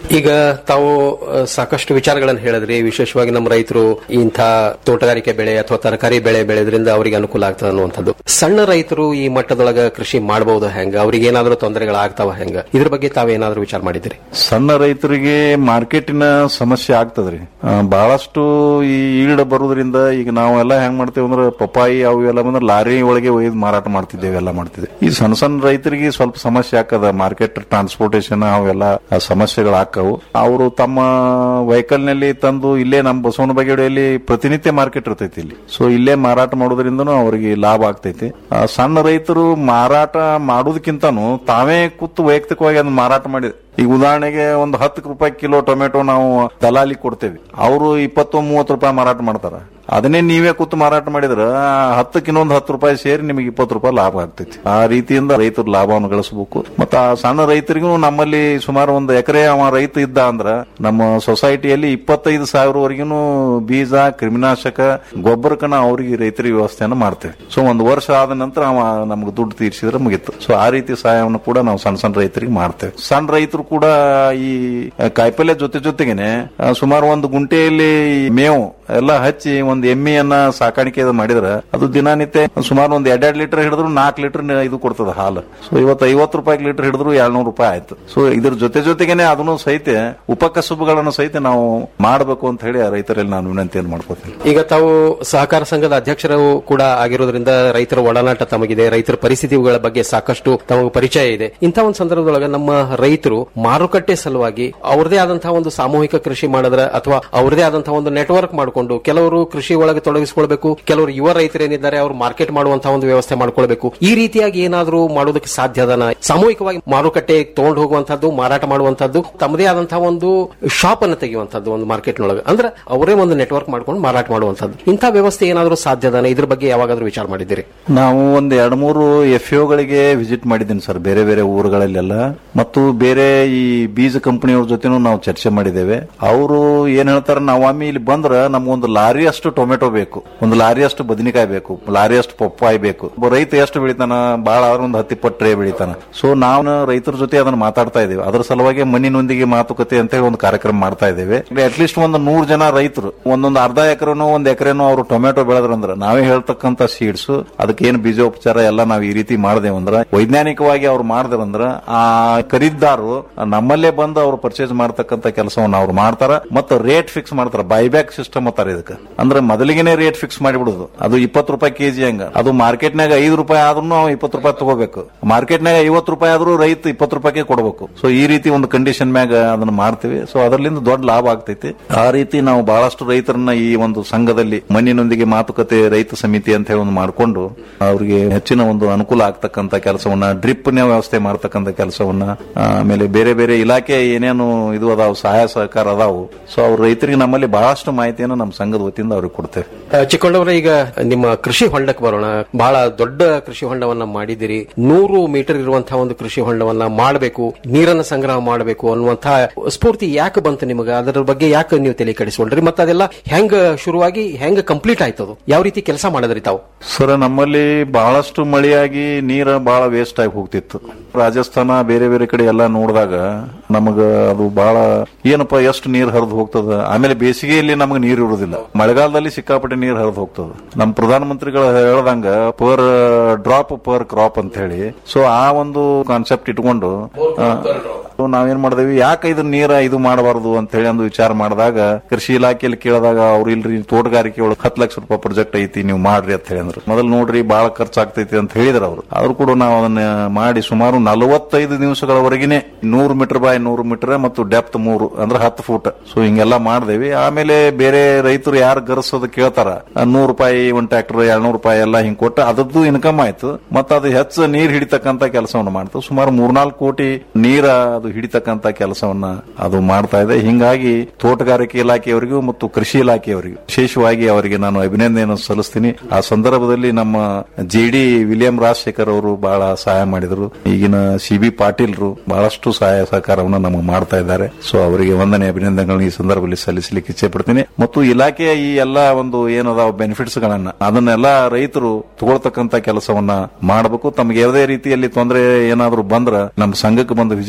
ಈಗ ತಾವು ಅ, ಸಾಕಷ್ಟು ವಿಚಾರಗಳನ್ನು ಹೇಳಿದ್ರಿ ವಿಶೇಷವಾಗಿ ನಮ್ಮ ರೈತರು ಇಂಥ ತೋಟಗಾರಿಕೆ ಬೆಳೆ ಅಥವಾ ತರಕಾರಿ ಬೆಳೆ ಬೆಳೆದ್ರಿಂದ ಅವರಿಗೆ ಅನುಕೂಲ ಆಗ್ತದೆ ಅನ್ನುವಂಥದ್ದು ಸಣ್ಣ ರೈತರು ಈ ಮಟ್ಟದೊಳಗ ಕೃಷಿ ಮಾಡಬಹುದು ಹೆಂಗ ಅವ್ರಿಗೆ ಏನಾದರೂ ತೊಂದರೆಗಳಾಗ್ತಾವ ಹೆಂಗ ಇದ್ರ ಬಗ್ಗೆ ತಾವೇನಾದ್ರೂ ವಿಚಾರ ಮಾಡಿದಿರಿ ಸಣ್ಣ ರೈತರಿಗೆ ಮಾರ್ಕೆಟಿನ ಸಮಸ್ಯೆ ಆಗ್ತದ್ರಿ ಆ, ಬಹಳಷ್ಟು ಈ ಈಲ್ಡ್ ಬರುವುದರಿಂದ ಈಗ ನಾವೆಲ್ಲ ಹೆಂಗ್ ಮಾಡ್ತೇವೆ ಅಂದ್ರೆ ಪಪ್ಪಾಯಿ ಅವು ಎಲ್ಲ ಬಂದ್ರೆ ಲಾರಿ ಒಳಗೆ ಒಯ್ದು ಮಾರಾಟ ಮಾಡ್ತಿದ್ದೇವೆ ಎಲ್ಲ ಮಾಡ್ತಿದ್ದೇವೆ ಈ ಸಣ್ಣ ಸಣ್ಣ ರೈತರಿಗೆ ಸ್ವಲ್ಪ ಸಮಸ್ಯೆ ಆಗ್ತದ ಮಾರ್ಕೆಟ್ ಟ್ರಾನ್ಸ್ಪೋರ್ಟೇಶನ್ ಅವೆಲ್ಲ ಆ ಸಮಸ್ಯೆಗಳು ಆಕ್ಕವು ಅವರು ತಮ್ಮ ವೆಹಿಕಲ್ ನಲ್ಲಿ ತಂದು ಇಲ್ಲೇ ನಮ್ಮ ಬಸವನ ಬಗೆಡಿಯಲ್ಲಿ ಪ್ರತಿನಿತ್ಯ ಮಾರ್ಕೆಟ್ ಇರ್ತೈತಿ ಇಲ್ಲಿ ಸೊ ಇಲ್ಲೇ ಮಾರಾಟ ಮಾಡೋದ್ರಿಂದನೂ ಅವರಿಗೆ ಲಾಭ ಆಗ್ತೈತಿ ಆ, ಸಣ್ಣ ರೈತರು ಮಾರಾಟ ಮಾಡೋದಕ್ಕಿಂತನೂ ತಾವೇ ಕೂತು ವೈಯಕ್ತಿಕವಾಗಿ ಅದನ್ನ ಮಾರಾಟ ಮಾಡಿ ಈಗ ಉದಾಹರಣೆಗೆ ಒಂದು ಹತ್ತು ರೂಪಾಯಿ ಕಿಲೋ ಟೊಮೆಟೊ ನಾವು ದಲಾಲಿ ಕೊಡ್ತೇವೆ ಅವರು ಇಪ್ಪತ್ತು ಮೂವತ್ತು ರೂಪಾಯಿ ಮಾರಾಟ ಮಾಡ್ತಾರ ಅದನ್ನೇ ನೀವೇ ಕೂತು ಮಾರಾಟ ಮಾಡಿದ್ರ ಹತ್ತಕ್ಕೆ ಇನ್ನೊಂದು ಹತ್ತು ರೂಪಾಯಿ ಸೇರಿ ನಿಮಗೆ ಇಪ್ಪತ್ತು ರೂಪಾಯಿ ಲಾಭ ಆಗ್ತೈತಿ ಆ ರೀತಿಯಿಂದ ರೈತರು ಲಾಭವನ್ನು ಗಳಿಸಬೇಕು ಮತ್ತು ಆ ಸಣ್ಣ ರೈತರಿಗೂ ನಮ್ಮಲ್ಲಿ ಸುಮಾರು ಒಂದು ಎಕರೆ ಅವ ರೈತ ಇದ್ದ ಅಂದ್ರ ನಮ್ಮ ಸೊಸೈಟಿಯಲ್ಲಿ ಇಪ್ಪತ್ತೈದು ಸಾವಿರವರೆಗೂ ಬೀಜ ಕ್ರಿಮಿನಾಶಕ ಗೊಬ್ಬರಕ್ಕನ ಅವರಿಗೆ ರೈತರಿಗೆ ವ್ಯವಸ್ಥೆಯನ್ನು ಮಾಡ್ತೇವೆ ಸೊ ಒಂದು ವರ್ಷ ಆದ ನಂತರ ಅವ ನಮ್ಗೆ ದುಡ್ಡು ತೀರಿಸಿದ್ರೆ ಮುಗೀತು ಸೊ ಆ ರೀತಿ ಸಹಾಯವನ್ನು ಕೂಡ ನಾವು ಸಣ್ಣ ಸಣ್ಣ ರೈತರಿಗೆ ಮಾಡ್ತೇವೆ ಸಣ್ಣ ರೈತರು ಕೂಡ ಈ ಕಾಯಿಪಲ್ಯ ಜೊತೆ ಜೊತೆಗೇನೆ ಆ, ಸುಮಾರು ಒಂದು ಗುಂಟೆಯಲ್ಲಿ ಈ ಮೇವು ಎಲ್ಲ ಹಚ್ಚಿ ಒಂದು ಎಮ್ಮೆಯನ್ನ ಸಾಕಾಣಿಕೆ ಇದು ಮಾಡಿದ್ರೆ ಅದು ದಿನನಿತ್ಯ ಸುಮಾರು ಒಂದು ಎರಡೆರಡು ಲೀಟರ್ ಹಿಡಿದ್ರು ನಾಲ್ಕು ಲೀಟರ್ ಇದು ಕೊಡ್ತದ ಹಾಲು ಸೊ ಇವತ್ತು ಐವತ್ತು ರೂಪಾಯಿ ಲೀಟರ್ ಹಿಡಿದ್ರು ಎರಡ್ನೂರು ರೂಪಾಯಿ ಆಯ್ತು ಸೊ ಇದ್ರ ಜೊತೆ ಜೊತೆಗೇನೆ ಅದನ್ನು ಸಹಿತ ಉಪಕಸಬುಗಳನ್ನು ಸಹಿತ ನಾವು ಮಾಡಬೇಕು ಅಂತ ಹೇಳಿ ಆ ರೈತರಲ್ಲಿ ನಾನು ವಿನಂತಿಯನ್ನು ಮಾಡ್ಕೋತೀನಿ ಈಗ ತಾವು ಸಹಕಾರ ಸಂಘದ ಅಧ್ಯಕ್ಷರು ಕೂಡ ಆಗಿರೋದ್ರಿಂದ ರೈತರ ಒಡನಾಟ ತಮಗಿದೆ ರೈತರ ಪರಿಸ್ಥಿತಿಗಳ ಬಗ್ಗೆ ಸಾಕಷ್ಟು ತಮಗೆ ಪರಿಚಯ ಇದೆ ಇಂಥ ಒಂದು ಸಂದರ್ಭದೊಳಗೆ ನಮ್ಮ ರೈತರು ಮಾರುಕಟ್ಟೆ ಸಲುವಾಗಿ ಅವ್ರದೇ ಆದಂತಹ ಒಂದು ಸಾಮೂಹಿಕ ಕೃಷಿ ಮಾಡಿದ್ರೆ ಅಥವಾ ಅವ್ರದೇ ಆದಂತಹ ಒಂದು ನೆಟ್ವರ್ಕ್ ಮಾಡಿಕೊಂಡು ಕೆಲವರು ಕೃಷಿ ಒಳಗೆ ತೊಡಗಿಸಿಕೊಳ್ಬೇಕು ಕೆಲವರು ಯುವ ರೈತರೇನಿದ್ದಾರೆ ಅವರು ಮಾರ್ಕೆಟ್ ಮಾಡುವಂತಹ ಒಂದು ವ್ಯವಸ್ಥೆ ಮಾಡ್ಕೊಳ್ಬೇಕು ಈ ರೀತಿಯಾಗಿ ಏನಾದರೂ ಮಾಡೋದಕ್ಕೆ ಸಾಧ್ಯ ಅದನ ಸಾಮೂಹಿಕವಾಗಿ ಮಾರುಕಟ್ಟೆ ತಗೊಂಡು ಹೋಗುವಂತದ್ದು ಮಾರಾಟ ಮಾಡುವಂತದ್ದು ತಮ್ಮದೇ ಆದಂತಹ ಒಂದು ಶಾಪ್ ಅನ್ನು ತೆಗೆಯುವಂತದ್ದು ಒಂದು ಮಾರ್ಕೆಟ್ನೊಳಗೆ ಅಂದ್ರೆ ಅವರೇ ಒಂದು ನೆಟ್ವರ್ಕ್ ಮಾಡ್ಕೊಂಡು ಮಾರಾಟ ಮಾಡುವಂತದ್ದು ಇಂಥ ವ್ಯವಸ್ಥೆ ಏನಾದರೂ ಸಾಧ್ಯ ಅದನ ಇದ್ರ ಬಗ್ಗೆ ಯಾವಾಗಾದ್ರೂ ವಿಚಾರ ಮಾಡಿದ್ದೀರಿ ನಾವು ಒಂದ್ ಎರಡ್ ಮೂರು ಎಫ್ ಗಳಿಗೆ ವಿಸಿಟ್ ಮಾಡಿದ್ದೀನಿ ಸರ್ ಬೇರೆ ಬೇರೆ ಊರುಗಳಲ್ಲೆಲ್ಲ ಮತ್ತು ಬೇರೆ ಈ ಬೀಜ ಕಂಪನಿಯವ್ರ ಜೊತೆನೂ ನಾವು ಚರ್ಚೆ ಮಾಡಿದ್ದೇವೆ ಅವರು ಏನ್ ಹೇಳ್ತಾರೆ ನಾವು ಒಮ್ಮೆ ಇಲ್ಲಿ ಬಂದ್ರ ನಮ್ಗೊಂದು ಲಾರಿ ಅಷ್ಟು ಟೊಮೆಟೊ ಬೇಕು ಒಂದು ಲಾರಿ ಅಷ್ಟು ಬದನೆಕಾಯಿ ಬೇಕು ಲಾರಿ ಅಷ್ಟು ಪಪ್ಪಾಯಿ ಬೇಕು ಒಬ್ಬ ರೈತ ಎಷ್ಟು ಬೆಳಿತಾನ ಬಹಳ ಆದ್ರೆ ಒಂದು ಹತ್ತಿಪ್ಪತ್ತು ಟ್ರೇ ಬೆಳಿತಾನ ಸೊ ನಾವು ರೈತರ ಜೊತೆ ಅದನ್ನ ಮಾತಾಡ್ತಾ ಇದ್ದೇವೆ ಅದರ ಸಲುವಾಗಿ ಮಣ್ಣಿನೊಂದಿಗೆ ಮಾತುಕತೆ ಅಂತ ಹೇಳಿ ಒಂದು ಕಾರ್ಯಕ್ರಮ ಮಾಡ್ತಾ ಇದ್ದೇವೆ ಅಟ್ಲೀಸ್ಟ್ ಒಂದು ನೂರು ಜನ ರೈತರು ಒಂದೊಂದು ಅರ್ಧ ಎಕರೆನೋ ಒಂದ್ ಎಕರೆನೋ ಅವರು ಟೊಮೆಟೊ ಬೆಳೆದ್ರಂದ್ರ ನಾವೇ ಹೇಳ್ತಕ್ಕಂತ ಸೀಡ್ಸ್ ಅದಕ್ಕೆ ಏನು ಬೀಜೋಪಚಾರ ಎಲ್ಲ ನಾವು ಈ ರೀತಿ ಮಾಡ್ದೇವಂದ್ರ ವೈಜ್ಞಾನಿಕವಾಗಿ ಅವ್ರು ಮಾಡಿದ್ರಂದ್ರ ಆ ಖರೀದಾರರು ನಮ್ಮಲ್ಲೇ ಬಂದು ಅವ್ರು ಪರ್ಚೇಸ್ ಮಾಡ್ತಕ್ಕಂತ ಕೆಲಸವನ್ನು ಅವ್ರು ಮಾಡ್ತಾರ ಮತ್ತು ರೇಟ್ ಫಿಕ್ಸ್ ಮಾಡ್ತಾರ ಬೈಬ್ಯಾಕ್ ಸಿಸ್ಟಮ್ ಅಂತಾರ ಇದಕ್ಕೆ ಅಂದ್ರೆ ಮೊದಲಿಗೆನೆ ರೇಟ್ ಫಿಕ್ಸ್ ಮಾಡಿಬಿಡುದು ಅದು ಇಪ್ಪತ್ತು ರೂಪಾಯಿ ಕೆಜಿ ಹಂಗ ಅದು ಮಾರ್ಕೆಟ್ನಾಗ ಐದು ರೂಪಾಯಿ ಆದ್ರೂ ನಾವು ಇಪ್ಪತ್ತು ರೂಪಾಯಿ ತಗೋಬೇಕು ಮಾರ್ಕೆಟ್ನಾಗ ಐವತ್ತು ರೂಪಾಯಿ ಆದ್ರೂ ರೈತ ಇಪ್ಪತ್ತು ರೂಪಾಯಿಗೆ ಕೊಡಬೇಕು ಸೊ ಈ ರೀತಿ ಒಂದು ಕಂಡೀಷನ್ ಮ್ಯಾಗ ಅದನ್ನ ಮಾಡ್ತೀವಿ ಸೊ ಅದರಿಂದ ದೊಡ್ಡ ಲಾಭ ಆಗ್ತೈತಿ ಆ ರೀತಿ ನಾವು ಬಹಳಷ್ಟು ರೈತರನ್ನ ಈ ಒಂದು ಸಂಘದಲ್ಲಿ ಮಣ್ಣಿನೊಂದಿಗೆ ಮಾತುಕತೆ ರೈತ ಸಮಿತಿ ಅಂತ ಹೇಳಿ ಒಂದು ಮಾಡಿಕೊಂಡು ಅವರಿಗೆ ಹೆಚ್ಚಿನ ಒಂದು ಅನುಕೂಲ ಆಗ್ತಕ್ಕಂತ ಕೆಲಸವನ್ನ ಡ್ರಿಪ್ ನ ವ್ಯವಸ್ಥೆ ಮಾಡ್ತಕ್ಕಂತ ಕೆಲಸವನ್ನ ಆಮೇಲೆ ಬೇರೆ ಬೇರೆ ಇಲಾಖೆ ಏನೇನು ಇದು ಅದಾವು ಸಹಾಯ ಸಹಕಾರ ಅದಾವು ಸೊ ಅವ್ರ ರೈತರಿಗೆ ನಮ್ಮಲ್ಲಿ ಬಹಳಷ್ಟು ಮಾಹಿತಿಯನ್ನು ನಮ್ಮ ಸಂಘದ ವತಿಯಿಂದ ಅವ್ರಿಗೆ ಕೊಡ್ತೇವೆ ಆ, ಚಿಕ್ಕೊಂಡವರ ಈಗ ನಿಮ್ಮ ಕೃಷಿ ಹೊಂಡಕ್ಕೆ ಬರೋಣ ಬಹಳ ದೊಡ್ಡ ಕೃಷಿ ಹೊಂಡವನ್ನ ಮಾಡಿದಿರಿ ನೂರು ಮೀಟರ್ ಇರುವಂತಹ ಒಂದು ಕೃಷಿ ಹೊಂಡವನ್ನ ಮಾಡಬೇಕು ನೀರನ್ನ ಸಂಗ್ರಹ ಮಾಡಬೇಕು ಅನ್ನುವಂತಹ ಸ್ಫೂರ್ತಿ ಯಾಕೆ ಬಂತು ನಿಮಗೆ ಅದರ ಬಗ್ಗೆ ಯಾಕೆ ನೀವು ತಲೆ ಕೆಡಿಸ್ಕೊಂಡ್ರಿ ಮತ್ತೆ ಅದೆಲ್ಲ ಹೆಂಗ ಶುರುವಾಗಿ ಹೆಂಗ ಕಂಪ್ಲೀಟ್ ಆಯ್ತದು ಯಾವ ರೀತಿ ಕೆಲಸ ಮಾಡಿದ್ರಿ ತಾವು ಸರ್ ನಮ್ಮಲ್ಲಿ ಬಹಳಷ್ಟು ಮಳೆಯಾಗಿ ನೀರ ಬಹಳ ವೇಸ್ಟ್ ಆಗಿ ಹೋಗ್ತಿತ್ತು ರಾಜಸ್ಥಾನ ಬೇರೆ ಬೇರೆ ಕಡೆ ಎಲ್ಲ ನೋಡಿದಾಗ ನಮಗ ಅದು ಬಹಳ ಏನಪ್ಪ ಎಷ್ಟು ನೀರ್ ಹರಿದು ಹೋಗ್ತದ ಆಮೇಲೆ ಬೇಸಿಗೆಯಲ್ಲಿ ನಮಗೆ ನೀರು ಇರುವುದಿಲ್ಲ ಮಳೆಗಾಲದಲ್ಲಿ ಸಿಕ್ಕಾಪಟ್ಟೆ ನೀರು ಹರಿದು ಹೋಗ್ತದ ನಮ್ಮ ಪ್ರಧಾನಮಂತ್ರಿಗಳು ಹೇಳ್ದಂಗ ಪರ್ ಡ್ರಾಪ್ ಪರ್ ಕ್ರಾಪ್ ಅಂತ ಹೇಳಿ ಸೊ ಆ ಒಂದು ಕಾನ್ಸೆಪ್ಟ್ ಇಟ್ಕೊಂಡು ಆ, ಸೊ ನಾವೇನ್ ಮಾಡಿದೇವಿ ಯಾಕೆ ಇದು ನೀರ ಇದು ಮಾಡಬಾರದು ಅಂತ ಹೇಳಿ ಒಂದು ವಿಚಾರ ಮಾಡಿದಾಗ ಕೃಷಿ ಇಲಾಖೆಯಲ್ಲಿ ಕೇಳಿದಾಗ ಅವ್ರು ಇಲ್ರಿ ತೋಟಗಾರಿಕೆ ಒಳಗೆ ಹತ್ತು ಲಕ್ಷ ರೂಪಾಯಿ ಪ್ರಾಜೆಕ್ಟ್ ಐತಿ ನೀವು ಮಾಡ್ರಿ ಅಂತ ಹೇಳಿದ್ರು ಮೊದಲು ನೋಡ್ರಿ ಬಹಳ ಖರ್ಚಾಗ್ತೈತಿ ಅಂತ ಹೇಳಿದ್ರು ಅವರು ಅವ್ರು ಕೂಡ ನಾವು ಅದನ್ನ ಮಾಡಿ ಸುಮಾರು ನಲವತ್ತೈದು ದಿವಸಗಳವರೆಗಿನೇ ನೂರು ಮೀಟರ್ ಬಾಯ್ ನೂರು ಮೀಟರ್ ಮತ್ತು ಡೆಪ್ತ್ ಮೂರು ಅಂದ್ರೆ ಹತ್ತು ಫೂಟ್ ಸೊ ಹಿಂಗೆಲ್ಲ ಮಾಡ್ದೇವಿ ಆಮೇಲೆ ಬೇರೆ ರೈತರು ಯಾರು ಗರ್ಸೋದು ಕೇಳ್ತಾರ ನೂರು ರೂಪಾಯಿ ಒಂದ್ ಟ್ರ್ಯಾಕ್ಟರ್ ಎರಡ್ನೂರು ರೂಪಾಯಿ ಎಲ್ಲ ಹಿಂಗ್ ಕೊಟ್ಟು ಅದ್ರದ್ದು ಇನ್ಕಮ್ ಆಯ್ತು ಮತ್ತೆ ಅದು ಹೆಚ್ಚು ನೀರ್ ಹಿಡಿತಕ್ಕಂತ ಕೆಲಸವನ್ನು ಮಾಡ್ತು ಸುಮಾರು ಮೂರ್ನಾಲ್ಕು ಕೋಟಿ ನೀರ ಅದು ಹಿಡಿತಕ್ಕಂತ ಕೆಲಸವನ್ನ ಅದು ಮಾಡ್ತಾ ಇದೆ ಹಿಂಗಾಗಿ ತೋಟಗಾರಿಕೆ ಇಲಾಖೆಯವರಿಗೂ ಮತ್ತು ಕೃಷಿ ಇಲಾಖೆಯವರಿಗೂ ವಿಶೇಷವಾಗಿ ಅವರಿಗೆ ನಾನು ಅಭಿನಂದನೆಯನ್ನು ಸಲ್ಲಿಸ್ತೀನಿ ಆ ಸಂದರ್ಭದಲ್ಲಿ ನಮ್ಮ ಜೆ ಡಿ ವಿಲಿಯಂ ರಾಜಶೇಖರ್ ಅವರು ಬಹಳ ಸಹಾಯ ಮಾಡಿದರು ಈಗಿನ ಸಿ ಬಿ ಪಾಟೀಲ್ರು ಬಹಳಷ್ಟು ಸಹಾಯ ಸಹಕಾರವನ್ನು ನಮಗೆ ಮಾಡ್ತಾ ಇದ್ದಾರೆ ಸೊ ಅವರಿಗೆ ವಂದನೆ ಅಭಿನಂದನೆಗಳನ್ನು ಈ ಸಂದರ್ಭದಲ್ಲಿ ಸಲ್ಲಿಸಲಿಕ್ಕೆ ಇಚ್ಛೆ ಪಡ್ತೀನಿ ಮತ್ತು ಇಲಾಖೆಯ ಈ ಎಲ್ಲ ಒಂದು ಏನದಾವ ಬೆನಿಫಿಟ್ಸ್ ಗಳನ್ನ ಅದನ್ನೆಲ್ಲ ರೈತರು ತಗೊಳ್ತಕ್ಕಂತ ಕೆಲಸವನ್ನ ಮಾಡಬೇಕು ತಮ್ಗೆ ಯಾವುದೇ ರೀತಿಯಲ್ಲಿ ತೊಂದರೆ ಏನಾದರೂ ಬಂದ್ರ ನಮ್ಮ ಸಂಘಕ್ಕೆ ಬಂದು ವಿಸಿಟ್ ಕೊಟ್ರ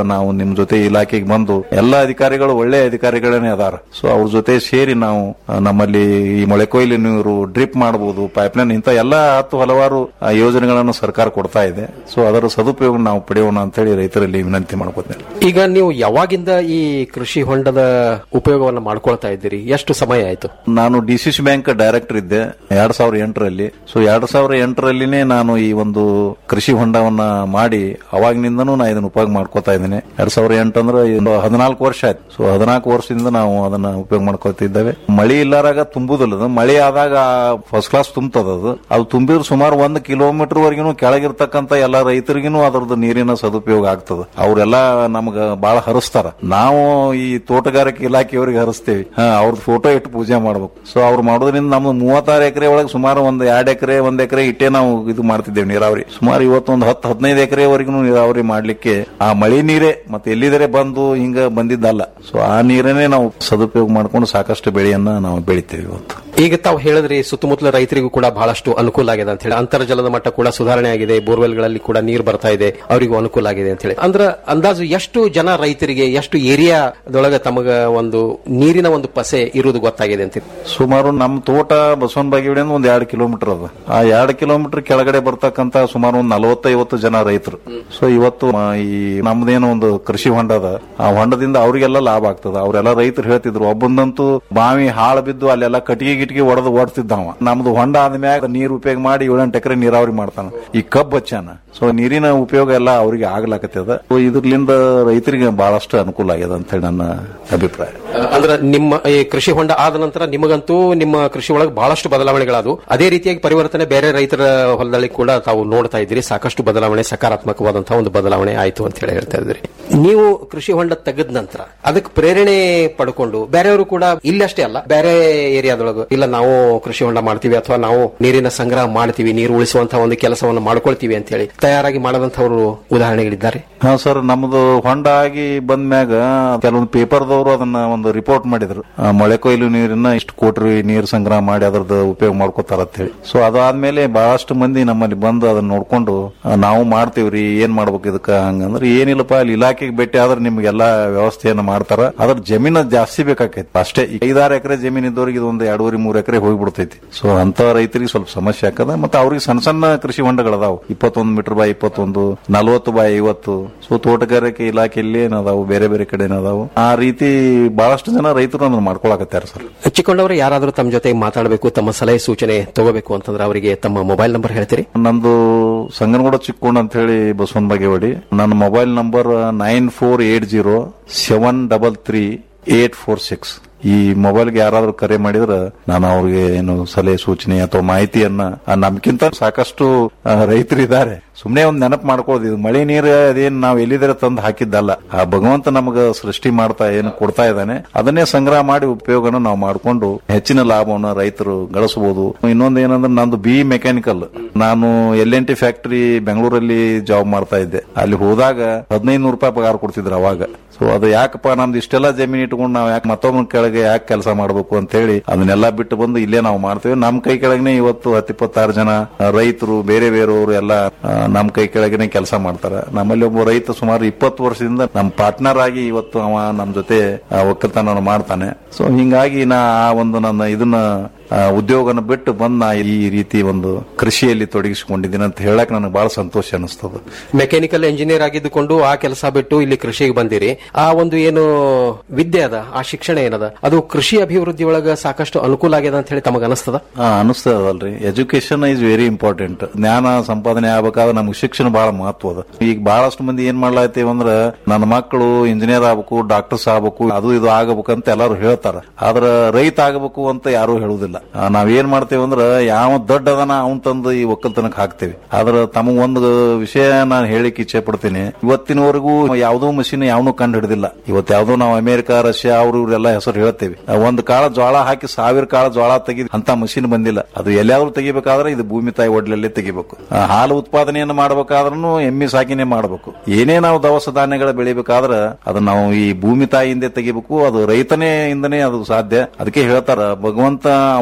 ನಾವು ನಿಮ್ ಜೊತೆ ಇಲಾಖೆಗೆ ಬಂದು ಎಲ್ಲಾ ಅಧಿಕಾರಿಗಳು ಒಳ್ಳೆ ಅಧಿಕಾರಿಗಳೇ ಅದಾರ ಸೊ ಅವ್ರ ಜೊತೆ ಸೇರಿ ನಾವು ಆ, ನಮ್ಮಲ್ಲಿ ಈ ಮೊಳೆ ಕೊಯ್ಲು ನೀರು ಡ್ರಿಪ್ ಮಾಡಬಹುದು ಪೈಪ್ಲೈನ್ ಇಂತ ಎಲ್ಲಾ ಹತ್ತು ಹಲವಾರು ಆ, ಯೋಜನೆಗಳನ್ನು ಸರ್ಕಾರ ಕೊಡ್ತಾ ಇದೆ ಸೊ ಅದರ ಸದುಪಯೋಗ ನಾವು ಪಡೆಯೋಣ ಅಂತ ಹೇಳಿ ರೈತರಲ್ಲಿ ವಿನಂತಿ ಮಾಡ್ಕೋತೇನೆ ಈಗ ನೀವು ಯಾವಾಗಿಂದ ಈ ಕೃಷಿ ಹೊಂಡದ ಉಪಯೋಗವನ್ನು ಮಾಡ್ಕೊಳ್ತಾ ಇದ್ದೀರಿ ಎಷ್ಟು ಸಮಯ ಆಯ್ತು ನಾನು ಡಿಸಿಸಿ ಬ್ಯಾಂಕ್ ಡೈರೆಕ್ಟರ್ ಇದ್ದೆ ಎರಡ್ ಸಾವಿರದ ಎಂಟರಲ್ಲಿ ಸೊ ಎರಡ್ ಸಾವಿರದ ಎಂಟರಲ್ಲಿನೇ ನಾನು ಈ ಒಂದು ಕೃಷಿ ಹೊಂಡವನ್ನ ಮಾಡಿ ಅವಾಗಿನಿಂದನೂ ನಾ ಇದನ್ನ ಉಪಯೋಗ ಮಾಡ್ಕೋತಾ ಇದ್ದೇನೆ ಎರಡ್ ಸಾವಿರದ ಎಂಟು ಅಂದ್ರೆ ಒಂದು ಹದಿನಾಲ್ಕು ವರ್ಷ ಆಯ್ತು ಸೊ ಹದಿನಾಲ್ಕು ವರ್ಷದಿಂದ ನಾವು ಅದನ್ನ ಉಪಯೋಗ ಮಾಡ್ಕೊತಿದ್ದೇವೆ ಮಳಿ ಇಲ್ಲಾರಾಗ ತುಂಬುದಿಲ್ಲ ಅದು ಮಳಿ ಆದಾಗ ಫಸ್ಟ್ ಕ್ಲಾಸ್ ತುಂಬತದ ಅದು ಅದು ತುಂಬಿದ್ರೆ ಸುಮಾರು ಒಂದು ಕಿಲೋಮೀಟರ್ ವರೆಗೂ ಕೆಳಗಿರ್ತಕ್ಕಂತ ಎಲ್ಲಾ ರೈತರಿಗೂ ಅದರದ್ದು ನೀರಿನ ಸದುಪಯೋಗ ಆಗ್ತದ ಅವರೆಲ್ಲ ನಮ್ಗ ಬಹಳ ಹರಿಸ್ತಾರ ನಾವು ಈ ತೋಟಗಾರಿಕೆ ಇಲಾಖೆಯವರಿಗೆ ಹರಿಸ್ತೇವೆ ಹಾ ಅವ್ರದ್ದು ಫೋಟೋ ಇಟ್ಟು ಪೂಜೆ ಮಾಡ್ಬೇಕು ಸೊ ಅವ್ರು ಮಾಡೋದ್ರಿಂದ ನಮ್ದು ಮೂವತ್ತಾರು ಎಕರೆ ಒಳಗೆ ಸುಮಾರು ಒಂದು ಎರಡ್ ಎಕರೆ ಒಂದ್ ಎಕರೆ ಇಟ್ಟೆ ನಾವು ಇದು ಮಾಡ್ತಿದ್ದೇವೆ ನೀರಾವರಿ ಸುಮಾರು ಇವತ್ತೊಂದು ಹತ್ತು ಹದಿನೈದು ಎಕರೆವರೆಗೂ ನೀರಾವರಿ ಮಾಡ್ಲಿಕ್ಕೆ ಆ ಮಳೆ ನೀರೇ ಮತ್ತೆ ಎಲ್ಲಿದರೆ ಬಂದು ಹಿಂಗ ಬಂದಿದ್ದಲ್ಲ ಸೊ ಆ ನೀರನ್ನೇ ನಾವು ಸದುಪಯೋಗ ಮಾಡ್ಕೊಂಡು ಸಾಕಷ್ಟು ಬೆಳೆಯನ್ನ ನಾವು ಬೆಳಿತೇವೆ ಇವತ್ತು ಈಗ ತಾವು ಹೇಳಿದ್ರಿ ಸುತ್ತಮುತ್ತಲ ರೈತರಿಗೂ ಕೂಡ ಬಹಳಷ್ಟು ಅನುಕೂಲ ಆಗಿದೆ ಅಂತ ಹೇಳಿ ಅಂತರ್ಜಲದ ಮಟ್ಟ ಕೂಡ ಸುಧಾರಣೆ ಆಗಿದೆ ಬೋರ್ವೆಲ್ಗಳಲ್ಲಿ ಕೂಡ ನೀರು ಬರ್ತಾ ಇದೆ ಅವರಿಗೂ ಅನುಕೂಲ ಆಗಿದೆ ಅಂತ ಹೇಳಿ ಅಂದ್ರ ಅಂದಾಜು ಎಷ್ಟು ಜನ ರೈತರಿಗೆ ಎಷ್ಟು ಏರಿಯಾದೊಳಗೆ ತಮಗ ಒಂದು ನೀರಿನ ಒಂದು ಪಸೆ ಇರುವುದು ಗೊತ್ತಾಗಿದೆ ಅಂತ ಸುಮಾರು ನಮ್ಮ ತೋಟ ಬಸವನ ಬಾಗೇವಾಡಿಯಿಂದ ಒಂದ್ ಎರಡು ಕಿಲೋಮೀಟರ್ ಅದ ಆ ಎರಡು ಕಿಲೋಮೀಟರ್ ಕೆಳಗಡೆ ಬರ್ತಕ್ಕಂತ ಸುಮಾರು ಒಂದು ನಲವತ್ತೈವತ್ತು ಜನ ರೈತರು ಸೊ ಇವತ್ತು ಆ, ಈ ನಮ್ದೇನೋ ಒಂದು ಕೃಷಿ ಹೊಂಡ ಅದ ಆ ಹೊಂಡದಿಂದ ಅವರಿಗೆಲ್ಲ ಲಾಭ ಆಗ್ತದ ಅವರೆಲ್ಲ ರೈತರು ಹೇಳ್ತಿದ್ರು ಒಬ್ಬಂದಂತೂ ಬಾವಿ ಹಾಳು ಬಿದ್ದು ಅಲ್ಲೆಲ್ಲ ಕಟ್ಟಿಗೆ ಗಿಟ್ಟಿಗೆ ಒಡೆದು ಓಡ್ತಿದ್ದವ ನಮ್ದು ಹೊಂಡ ಆದ್ಮ್ಯಾಗ ನೀರು ಉಪಯೋಗ ಮಾಡಿ ಏಳೆಂಟು ಎಕರೆ ನೀರಾವರಿ ಮಾಡ್ತಾನ ಈ ಕಬ್ಬು ಹಚ್ಚಾನ ಸೊ ನೀರಿನ ಉಪಯೋಗ ಎಲ್ಲ ಅವರಿಗೆ ಆಗ್ಲಾಕತ್ತದ ಸೊ ಇದ್ರಲಿಂದ ರೈತರಿಗೆ ಬಹಳಷ್ಟು ಅನುಕೂಲ ಆಗ್ಯದ ಅಂತ ಹೇಳಿ ನನ್ನ ಅಭಿಪ್ರಾಯ ಅಂದ್ರೆ ನಿಮ್ಮ ಈ ಕೃಷಿ ಹೊಂಡ ಆದ ನಂತರ ನಿಮಗಂತೂ ನಿಮ್ಮ ಕೃಷಿ ಒಳಗೆ ಬಹಳಷ್ಟು ಬದಲಾವಣೆಗಳಾದವು ಅದೇ ರೀತಿಯಾಗಿ ಪರಿವರ್ತನೆ ಬೇರೆ ರೈತರ ಹೊಲದಲ್ಲಿ ಕೂಡ ತಾವು ನೋಡ್ತಾ ಇದ್ದೀರಿ ಸಾಕಷ್ಟು ಬದಲಾವಣೆ ಸಕಾರಾತ್ಮಕವಾದಂತಹ ಒಂದು ಬದಲಾವಣೆ ಆಯ್ತು ಅಂತ ಹೇಳಿ ಹೇಳ್ತಾ ಇದ್ರಿ ನೀವು ಕೃಷಿ ಹೊಂಡ ತೆಗೆದ ನಂತರ ಅದಕ್ಕೆ ಪ್ರೇರಣೆ ಪಡ್ಕೊಂಡು ಬೇರೆಯವರು ಕೂಡ ಇಲ್ಲಷ್ಟೇ ಅಲ್ಲ ಬೇರೆ ಏರಿಯಾದೊಳಗೆ ಇಲ್ಲ ನಾವು ಕೃಷಿ ಹೊಂಡ ಮಾಡ್ತೀವಿ ಅಥವಾ ನಾವು ನೀರಿನ ಸಂಗ್ರಹ ಮಾಡ್ತೀವಿ ನೀರು ಉಳಿಸುವಂತಹ ಒಂದು ಕೆಲಸವನ್ನು ಮಾಡ್ಕೊಳ್ತೀವಿ ಅಂತ ಹೇಳಿ ತಯಾರಾಗಿ ಮಾಡದಂತವರು ಉದಾಹರಣೆಗಳಿದ್ದಾರೆ ಹಾ ಸರ್ ನಮ್ದು ಹೊಂಡ ಆಗಿ ಬಂದ್ಮ್ಯಾಗ ಕೆಲವೊಂದು ಪೇಪರ್ದವರು ಅದನ್ನ ಒಂದು ರಿಪೋರ್ಟ್ ಮಾಡಿದ್ರು ಆ, ಮಳೆ ಕೊಯ್ಲು ನೀರನ್ನ ಇಷ್ಟು ಕೋಟಿ ನೀರು ಸಂಗ್ರಹ ಮಾಡಿ ಅದ್ರದ್ದು ಉಪಯೋಗ ಮಾಡ್ಕೋತಾರ ಅಂತ ಹೇಳಿ ಸೊ ಅದಾದ್ಮೇಲೆ ಬಹಳಷ್ಟು ಮಂದಿ ನಮ್ಮಲ್ಲಿ ಬಂದು ಅದನ್ನ ನೋಡ್ಕೊಂಡು ಆ, ನಾವು ಮಾಡ್ತೀವ್ರಿ ಏನ್ ಮಾಡ್ಬೇಕು ಇದಕ್ಕ ಹಂಗಂದ್ರೆ ಏನಿಲ್ಲಪ್ಪ ಅಲ್ಲಿ ಇಲಾಖೆಗೆ ಭೇಟಿ ಆದ್ರೆ ನಿಮ್ಗೆಲ್ಲಾ ವ್ಯವಸ್ಥೆಯನ್ನ ಮಾಡ್ತಾರ ಅದ್ರ ಜಮೀನ ಜಾಸ್ತಿ ಬೇಕಾಕೈತಿ ಅಷ್ಟೇ ಈಗ ಐದಾರು ಎಕರೆ ಜಮೀನ್ ಇದ್ದವ್ರಿಗೆ ಇದು ಒಂದು ಎರಡೂವರೆ ಮೂರು ಎಕರೆ ಹೋಗ್ಬಿಡ್ತೈತಿ ಸೊ ಅಂತ ರೈತರಿಗೆ ಸ್ವಲ್ಪ ಸಮಸ್ಯೆ ಆಕದ ಮತ್ತೆ ಅವ್ರಿಗೆ ಸಣ್ಣ ಸಣ್ಣ ಕೃಷಿ ಹೊಂಡಗಳದಾವು ಇಪ್ಪತ್ತೊಂದು ಮೀಟರ್ ಬಾಯ್ ಇಪ್ಪತ್ತೊಂದು ನಲವತ್ತು ಬಾಯ್ ಐವತ್ತು ಸೊ ತೋಟಗಾರಿಕೆ ಇಲಾಖೆಯಲ್ಲಿ ಏನದಾವು ಬೇರೆ ಬೇರೆ ಕಡೆ ಏನದಾವು ಆ ರೀತಿ ಬಹಳಷ್ಟು ಜನ ರೈತರು ಅದನ್ನ ಮಾಡ್ಕೊಳಕತ್ತಾರೆ ಸರ್ ಚಿಕ್ಕೊಂಡವರು ಯಾರಾದರೂ ತಮ್ಮ ಜೊತೆ ಮಾತಾಡಬೇಕು ತಮ್ಮ ಸಲಹೆ ಸೂಚನೆ ತಗೋಬೇಕು ಅಂತಂದ್ರೆ ಅವರಿಗೆ ತಮ್ಮ ಮೊಬೈಲ್ ನಂಬರ್ ಹೇಳ್ತೀರಿ ನಂದು ಸಂಗನಗೂಡ ಚಿಕ್ಕೋಣ ಅಂತ ಹೇಳಿ ಬಸವನ್ ಬಾಗೇವಾಡಿ ನನ್ನ mobile number nine four eight zero seven double three eight four six ಈ ಮೊಬೈಲ್ಗೆ ಯಾರಾದ್ರೂ ಕರೆ ಮಾಡಿದ್ರೆ ನಾನು ಅವ್ರಿಗೆ ಏನು ಸಲಹೆ ಸೂಚನೆ ಅಥವಾ ಮಾಹಿತಿಯನ್ನ ಆ, ನಮ್ಗಿಂತ ಸಾಕಷ್ಟು ಆ, ರೈತರಿದ್ದಾರೆ ಸುಮ್ನೆ ಒಂದ್ ನೆನಪು ಮಾಡ್ಕೊಳ್ಳೋದು ಇದು ಮಳೆ ನೀರು ಅದೇನ್ ನಾವ್ ಎಲ್ಲಿದ್ರೆ ತಂದು ಹಾಕಿದ್ದಲ್ಲ ಆ ಭಗವಂತ ನಮಗ ಸೃಷ್ಟಿ ಮಾಡ್ತಾ ಏನು ಕೊಡ್ತಾ ಇದ್ದಾನೆ ಅದನ್ನೇ ಸಂಗ್ರಹ ಮಾಡಿ ಉಪಯೋಗನ ನಾವು ಮಾಡ್ಕೊಂಡು ಹೆಚ್ಚಿನ ಲಾಭವನ್ನ ರೈತರು ಗಳಿಸಬಹುದು ಇನ್ನೊಂದು ಏನಂದ್ರೆ ನಂದು ಬಿ ಮೆಕ್ಯಾನಿಕಲ್ ನಾನು ಎಲ್ ಎನ್ ಟಿ ಫ್ಯಾಕ್ಟರಿ ಬೆಂಗಳೂರಲ್ಲಿ ಜಾಬ್ ಮಾಡ್ತಾ ಇದ್ದೆ ಅಲ್ಲಿ ಹೋದಾಗ ಹದಿನೈದು ನೂರು ರೂಪಾಯಿ ಪಗಾರ ಕೊಡ್ತಿದ್ರು ಅವಾಗ ಸೊ ಅದು ಯಾಕಪ್ಪ ನಮ್ದು ಇಷ್ಟೆಲ್ಲ ಜಮೀನು ಇಟ್ಕೊಂಡು ನಾವು ಯಾಕೆ ಮತ್ತೊಬ್ಬನ ಕೆಳಗೆ ಯಾಕೆ ಕೆಲಸ ಮಾಡಬೇಕು ಅಂತ ಹೇಳಿ ಅದನ್ನೆಲ್ಲ ಬಿಟ್ಟು ಬಂದು ಇಲ್ಲೇ ನಾವು ಮಾಡ್ತೇವೆ ನಮ್ ಕೈ ಕೆಳಗನೆ ಇವತ್ತು ಹತ್ತಿಪ್ಪತ್ತಾರು ಜನ ಆ, ರೈತರು ಬೇರೆ ಬೇರೆಯವರು ಎಲ್ಲ ಆ, ನಮ್ ಕೈ ಕೆಳಗನೆ ಕೆಲಸ ಮಾಡ್ತಾರ ನಮ್ಮಲ್ಲಿ ಒಬ್ಬ ರೈತ ಸುಮಾರು ಇಪ್ಪತ್ತು ವರ್ಷದಿಂದ ನಮ್ಮ ಪಾರ್ಟ್ನರ್ ಆಗಿ ಇವತ್ತು ಅವ ನಮ್ ಜೊತೆ ಆ, ಒಕ್ಕಲ್ತನ ಮಾಡ್ತಾನೆ ಸೊ ಹಿಂಗಾಗಿ ನಾ ಆ ಒಂದು ನನ್ನ ಇದನ್ನ ಆ, ಉದ್ಯೋಗನ ಬಿಟ್ಟು ಬಂದ್ ನಾ ಈ ರೀತಿ ಒಂದು ಕೃಷಿಯಲ್ಲಿ ತೊಡಗಿಸಿಕೊಂಡಿದ್ದೀನಿ ಅಂತ ಹೇಳಕ್ ನನಗೆ ಬಹಳ ಸಂತೋಷ ಅನಿಸ್ತದ ಮೆಕ್ಯಾನಿಕಲ್ ಇಂಜಿನಿಯರ್ ಆಗಿದ್ದುಕೊಂಡು ಆ ಕೆಲಸ ಬಿಟ್ಟು ಇಲ್ಲಿ ಕೃಷಿಗೆ ಬಂದಿರಿ ಆ ಒಂದು ಏನು ವಿದ್ಯೆ ಅದ ಆ ಶಿಕ್ಷಣ ಏನದ ಅದು ಕೃಷಿ ಅಭಿವೃದ್ಧಿ ಒಳಗ ಸಾಕಷ್ಟು ಅನುಕೂಲ ಆಗ್ಯದ ಅಂತ ಹೇಳಿ ತಮಗ ಅನಿಸ್ತದ ಹಾ ಅನಿಸ್ತದಲ್ರಿ ಎಜುಕೇಶನ್ ಇಸ್ ವೆರಿ ಇಂಪಾರ್ಟೆಂಟ್ ಜ್ಞಾನ ಸಂಪಾದನೆ ಆಗ್ಬೇಕಾದ್ರೆ ನಮ್ಗೆ ಶಿಕ್ಷಣ ಬಹಳ ಮಹತ್ವ ಅದ ಈಗ ಬಹಳಷ್ಟು ಮಂದಿ ಏನ್ ಮಾಡ್ಲಾತೀವಿ ಅಂದ್ರ ನನ್ನ ಮಕ್ಕಳು ಇಂಜಿನಿಯರ್ ಆಗ್ಬೇಕು ಡಾಕ್ಟರ್ಸ್ ಆಗ್ಬೇಕು ಅದು ಇದು ಆಗಬೇಕು ಅಂತ ಎಲ್ಲಾರು ಹೇಳ್ತಾರ ಆದ್ರ ರೈತ ಆಗಬೇಕು ಅಂತ ಯಾರು ಹೇಳುದಿಲ್ಲ ಆ, ನಾವ್ ಏನ್ ಮಾಡ್ತೇವೆ ಅಂದ್ರ ಯಾವ ದೊಡ್ಡ ಅದನ ಅವನ್ ತಂದು ಈ ಒಕ್ಕಲ್ತನಕ್ ಹಾಕ್ತೇವೆ ಆದ್ರ ತಮಗ್ ಒಂದು ವಿಷಯ ನಾನು ಹೇಳಿಕ್ ಇಚ್ಛೆ ಪಡ್ತೀನಿ ಇವತ್ತಿನವರೆಗೂ ಯಾವುದೋ ಮಷಿನ್ ಯಾವನು ಕಂಡು ಹಿಡಿದಿಲ್ಲ ಇವತ್ತು ಯಾವ್ದೋ ನಾವು ಅಮೆರಿಕ ರಷ್ಯಾ ಅವ್ರು ಇವ್ರೆಲ್ಲ ಹೆಸರು ಹೇಳ್ತೇವೆ ಆ, ಒಂದ್ ಕಾಳ ಜೋಳ ಹಾಕಿ ಸಾವಿರ ಕಾಳ ಜೋಳ ತೆಗಿ ಅಂತ ಮಷಿನ್ ಬಂದಿಲ್ಲ ಅದು ಎಲ್ಲಾದ್ರೂ ತೆಗಿಬೇಕಾದ್ರೆ ಇದು ಭೂಮಿ ತಾಯಿ ಒಡ್ಲಲ್ಲೇ ತೆಗಿಬೇಕು ಆ, ಹಾಲು ಉತ್ಪಾದನೆಯನ್ನು ಮಾಡಬೇಕಾದ್ರೂ ಎಮ್ಮಿ ಸಾಕಿನೇ ಮಾಡಬೇಕು ಏನೇ ನಾವು ದವಸ ಧಾನ್ಯಗಳ ಬೆಳಿಬೇಕಾದ್ರ ಅದು ನಾವು ಈ ಭೂಮಿ ತಾಯಿಯಿಂದ ತೆಗಿಬೇಕು ಅದು ರೈತನೇ ಇಂದನೇ ಅದು ಸಾಧ್ಯ ಅದಕ್ಕೆ ಹೇಳ್ತಾರ ಭಗವಂತ ಅವ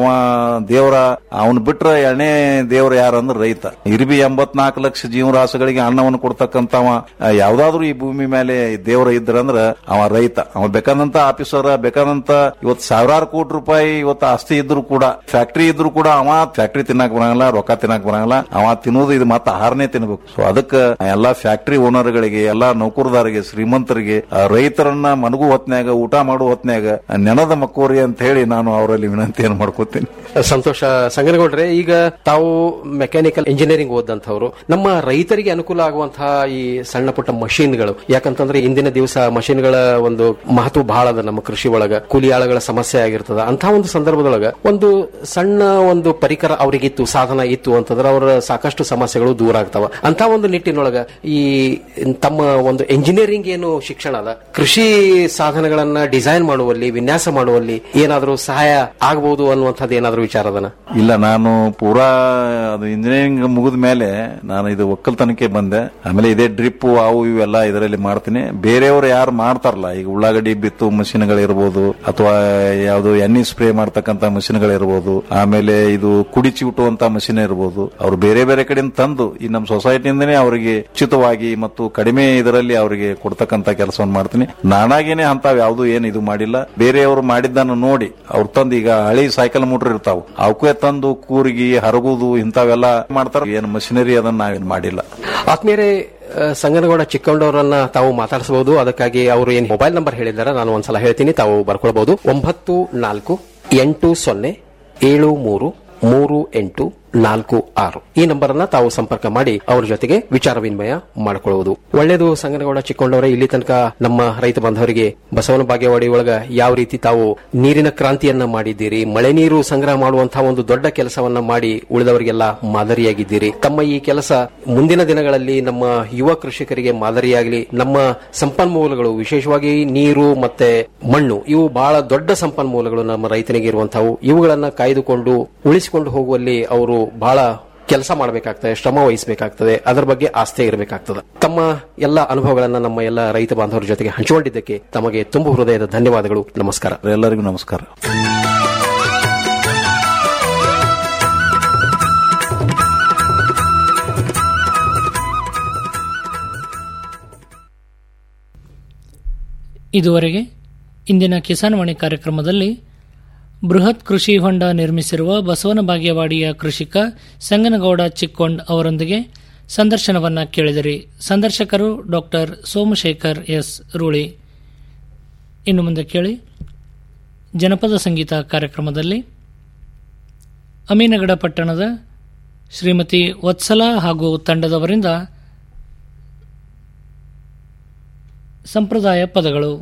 ದೇವರ ಅವನ್ ಬಿಟ್ರ ಎಣ್ಣೆ ದೇವ್ರ ಯಾರಂದ್ರ ರೈತ ಇರ್ಬಿ ಎಂಬತ್ನಾಲ್ಕು ಲಕ್ಷ ಜೀವರಾಶಿಗಳಿಗೆ ಅನ್ನವನ್ನು ಕೊಡ್ತಕ್ಕಂತವ ಯಾವ್ದಾದ್ರು ಈ ಭೂಮಿ ಮೇಲೆ ದೇವರ ಇದ್ರಂದ್ರ ಅವ ರೈತ ಅವ ಬೇಕಾದಂತ ಆಫೀಸರ್ ಬೇಕಾದಂತ ಇವತ್ತು ಸಾವಿರಾರು ಕೋಟಿ ರೂಪಾಯಿ ಇವತ್ತು ಆಸ್ತಿ ಇದ್ರು ಕೂಡ ಫ್ಯಾಕ್ಟರಿ ಇದ್ರು ಕೂಡ ಅವ ಫ್ಯಾಕ್ಟರಿ ತಿನ್ನಕ್ ಬರಂಗಿಲ್ಲ ರೊಕ್ಕ ತಿನ್ನಕ್ ಬರಂಗಿಲ್ಲ ಅವ ತಿನ್ನೋದು ಇದು ಮತ್ತೆ ಆಹಾರನೇ ತಿನ್ಬೇಕು ಸೊ ಅದಕ್ಕೆ ಎಲ್ಲಾ ಫ್ಯಾಕ್ಟರಿ ಓನರ್ಗಳಿಗೆ ಎಲ್ಲಾ ನೌಕರದಾರಿಗೆ ಶ್ರೀಮಂತರಿಗೆ ಆ ರೈತರನ್ನ ಮನಗು ಹೊತ್ನ್ಯಾಗ ಊಟ ಮಾಡುವ ಹೊತ್ನ್ಯಾಗ ನೆನದ ಮಕ್ಕೋರಿ ಅಂತ ಹೇಳಿ ನಾನು ಅವರಲ್ಲಿ ವಿನಂತಿಯನ್ನು ಮಾಡ್ಕೋತೀನಿ ಸಂತೋಷ ಸಂಗನಗೌಡ್ರೆ ಈಗ ತಾವು ಮೆಕ್ಯಾನಿಕಲ್ ಇಂಜಿನಿಯರಿಂಗ್ ಓದಂತವ್ರು ನಮ್ಮ ರೈತರಿಗೆ ಅನುಕೂಲ ಆಗುವಂತಹ ಈ ಸಣ್ಣ ಪುಟ್ಟ ಮಷೀನ್ಗಳು ಯಾಕಂತಂದ್ರೆ ಇಂದಿನ ದಿವಸ ಮಷೀನ್ಗಳ ಒಂದು ಮಹತ್ವ ಬಹಳ ಅದ ನಮ್ಮ ಕೃಷಿ ಒಳಗ ಕೂಲಿ ಆಳುಗಳ ಸಮಸ್ಯೆ ಆಗಿರ್ತದ ಅಂತ ಒಂದು ಸಂದರ್ಭದೊಳಗ ಒಂದು ಸಣ್ಣ ಒಂದು ಪರಿಕರ ಅವರಿಗಿತ್ತು ಸಾಧನ ಇತ್ತು ಅಂತಂದ್ರೆ ಅವರ ಸಾಕಷ್ಟು ಸಮಸ್ಯೆಗಳು ದೂರ ಆಗ್ತಾವ ಅಂತ ಒಂದು ನಿಟ್ಟಿನೊಳಗ ಈ ತಮ್ಮ ಒಂದು ಎಂಜಿನಿಯರಿಂಗ್ ಏನು ಶಿಕ್ಷಣ ಅದ ಕೃಷಿ ಸಾಧನಗಳನ್ನ ಡಿಸೈನ್ ಮಾಡುವಲ್ಲಿ ವಿನ್ಯಾಸ ಮಾಡುವಲ್ಲಿ ಏನಾದರೂ ಸಹಾಯ ಆಗಬಹುದು ಅನ್ನುವಂಥದ್ದು ಏನಾದರೂ ವಿಚಾರ ಅದನ ಇಲ್ಲ ನಾನು ಪೂರಾ ಅದು ಇಂಜಿನಿಯರಿಂಗ್ ಮುಗಿದ ಮೇಲೆ ನಾನು ಇದು ಒಕ್ಕಲ್ತನಕ್ಕೆ ಬಂದೆ ಆಮೇಲೆ ಇದೇ ಡ್ರಿಪ್ ಅವು ಇವೆಲ್ಲ ಇದರಲ್ಲಿ ಮಾಡ್ತೀನಿ ಬೇರೆಯವರು ಯಾರು ಮಾಡ್ತಾರಲ್ಲ ಈಗ ಉಳ್ಳಾಗಡ್ಡಿ ಬಿತ್ತು ಮಷಿನ್ಗಳಿರ್ಬೋದು ಅಥವಾ ಯಾವುದು ಎಣ್ಣೆ ಸ್ಪ್ರೇ ಮಾಡ್ತಕ್ಕಂತ ಮಷಿನ್ಗಳಿರ್ಬೋದು ಆಮೇಲೆ ಇದು ಕುಡಿ ಚಿವುಟುವಂತ ಮಷಿನ್ ಇರ್ಬೋದು ಅವ್ರು ಬೇರೆ ಬೇರೆ ಕಡೆಯಿಂದ ತಂದು ಈ ನಮ್ಮ ಸೊಸೈಟಿಯಿಂದನೇ ಅವರಿಗೆ ಉಚಿತವಾಗಿ ಮತ್ತು ಕಡಿಮೆ ಇದರಲ್ಲಿ ಅವರಿಗೆ ಕೊಡ್ತಕ್ಕಂತ ಕೆಲಸವನ್ನು ಮಾಡ್ತೀನಿ ನಾನಾಗೇನೆ ಅಂತಾವ್ ಯಾವ್ದು ಏನು ಇದು ಮಾಡಿಲ್ಲ ಬೇರೆಯವರು ಮಾಡಿದ್ದನ್ನು ನೋಡಿ ಅವ್ರು ತಂದು ಈಗ ಹಳಿ ಸೈಕಲ್ ಮೋಟರ್ ಇರ್ತಾವ ಅವಕ್ಕೆ ತಂದು ಕೂರ್ಗಿ ಹರಗುದು ಇಂಥವೆಲ್ಲ ಮಾಡ್ತಾರ ಏನು ಮಷಿನರಿ ಅದನ್ನ ನಾವೇನ್ ಮಾಡಿಲ್ಲ ಆತ್ಮೀಯರೇ ಆ, ಸಂಗನಗೌಡ ಚಿಕ್ಕಂಡವರನ್ನ ತಾವು ಮಾತಾಡಿಸಬಹುದು ಅದಕ್ಕಾಗಿ ಅವರು ಏನ್ ಮೊಬೈಲ್ ನಂಬರ್ ಹೇಳಿದ್ದಾರೆ ನಾನು ಒಂದ್ಸಲ ಹೇಳ್ತೀನಿ ತಾವು ಬರ್ಕೊಳ್ಬಹುದು ಒಂಬತ್ತು ನಾಲ್ಕು ಎಂಟು ಸೊನ್ನೆ ಏಳು ಮೂರು ಮೂರು ಎಂಟು ನಾಲ್ಕು ಆರು ಈ ನಂಬರ್ ಅನ್ನ ತಾವು ಸಂಪರ್ಕ ಮಾಡಿ ಅವ್ರ ಜೊತೆಗೆ ವಿಚಾರ ವಿನಿಮಯ ಮಾಡಿಕೊಳ್ಳುವುದು ಒಳ್ಳೆಯದು ಸಂಗನಗೌಡ ಚಿಕ್ಕೊಂಡವರೇ ಇಲ್ಲಿ ತನಕ ನಮ್ಮ ರೈತ ಬಾಂಧವರಿಗೆ ಬಸವನ ಬಾಗೇವಾಡಿ ಒಳಗ ಯಾವ ರೀತಿ ತಾವು ನೀರಿನ ಕ್ರಾಂತಿಯನ್ನ ಮಾಡಿದ್ದೀರಿ ಮಳೆ ನೀರು ಸಂಗ್ರಹ ಮಾಡುವಂತಹ ಒಂದು ದೊಡ್ಡ ಕೆಲಸವನ್ನ ಮಾಡಿ ಉಳಿದವರಿಗೆಲ್ಲ ಮಾದರಿಯಾಗಿದ್ದೀರಿ ತಮ್ಮ ಈ ಕೆಲಸ ಮುಂದಿನ ದಿನಗಳಲ್ಲಿ ನಮ್ಮ ಯುವ ಕೃಷಿಕರಿಗೆ ಮಾದರಿಯಾಗಲಿ ನಮ್ಮ ಸಂಪನ್ಮೂಲಗಳು ವಿಶೇಷವಾಗಿ ನೀರು ಮತ್ತೆ ಮಣ್ಣು ಇವು ಬಹಳ ದೊಡ್ಡ ಸಂಪನ್ಮೂಲಗಳು ನಮ್ಮ ರೈತನಿಗೆ ಇರುವಂತಹವು ಇವುಗಳನ್ನ ಕಾಯ್ದುಕೊಂಡು ಉಳಿಸಿಕೊಂಡು ಹೋಗುವಲ್ಲಿ ಅವರು ಬಹಳ ಕೆಲಸ ಮಾಡಬೇಕಾಗ್ತದೆ ಶ್ರಮ ವಹಿಸಬೇಕಾಗ್ತದೆ ಅದರ ಬಗ್ಗೆ ಆಸ್ಥೆ ಇರಬೇಕಾಗ್ತದೆ ತಮ್ಮ ಎಲ್ಲ ಅನುಭವಗಳನ್ನ ನಮ್ಮ ಎಲ್ಲ ರೈತ ಬಾಂಧವರ ಜೊತೆಗೆ ಹಂಚಿಕೊಂಡಿದ್ದಕ್ಕೆ ತಮಗೆ ತುಂಬು ಹೃದಯದ ಧನ್ಯವಾದಗಳು ನಮಸ್ಕಾರ ಎಲ್ಲರಿಗೂ ನಮಸ್ಕಾರ ಇದುವರೆಗೆ ಇಂದಿನ ಕಿಸಾನ್ ವಾಣಿ ಕಾರ್ಯಕ್ರಮದಲ್ಲಿ ಬೃಹತ್ ಕೃಷಿ ಹೊಂಡ ನಿರ್ಮಿಸಿರುವ ಬಸವನ ಬಾಗೇವಾಡಿಯ ಕೃಷಿಕ ಸಂಗನಗೌಡ ಚಿಕ್ಕೊಂಡ್ ಅವರೊಂದಿಗೆ ಸಂದರ್ಶನವನ್ನ ಕೇಳಿದಿರಿ ಸಂದರ್ಶಕರು ಡಾಕ್ಟರ್ ಸೋಮಶೇಖರ್ ಎಸ್ ರೂಳಿ ಇನ್ನು ಮುಂದೆ ಕೇಳಿ ಜನಪದ ಸಂಗೀತ ಕಾರ್ಯಕ್ರಮದಲ್ಲಿ ಅಮೀನಗಡ ಪಟ್ಟಣದ ಶ್ರೀಮತಿ ವತ್ಸಲ ಹಾಗೂ ತಂಡದವರಿಂದ ಸಂಪ್ರದಾಯ ಪದಗಳು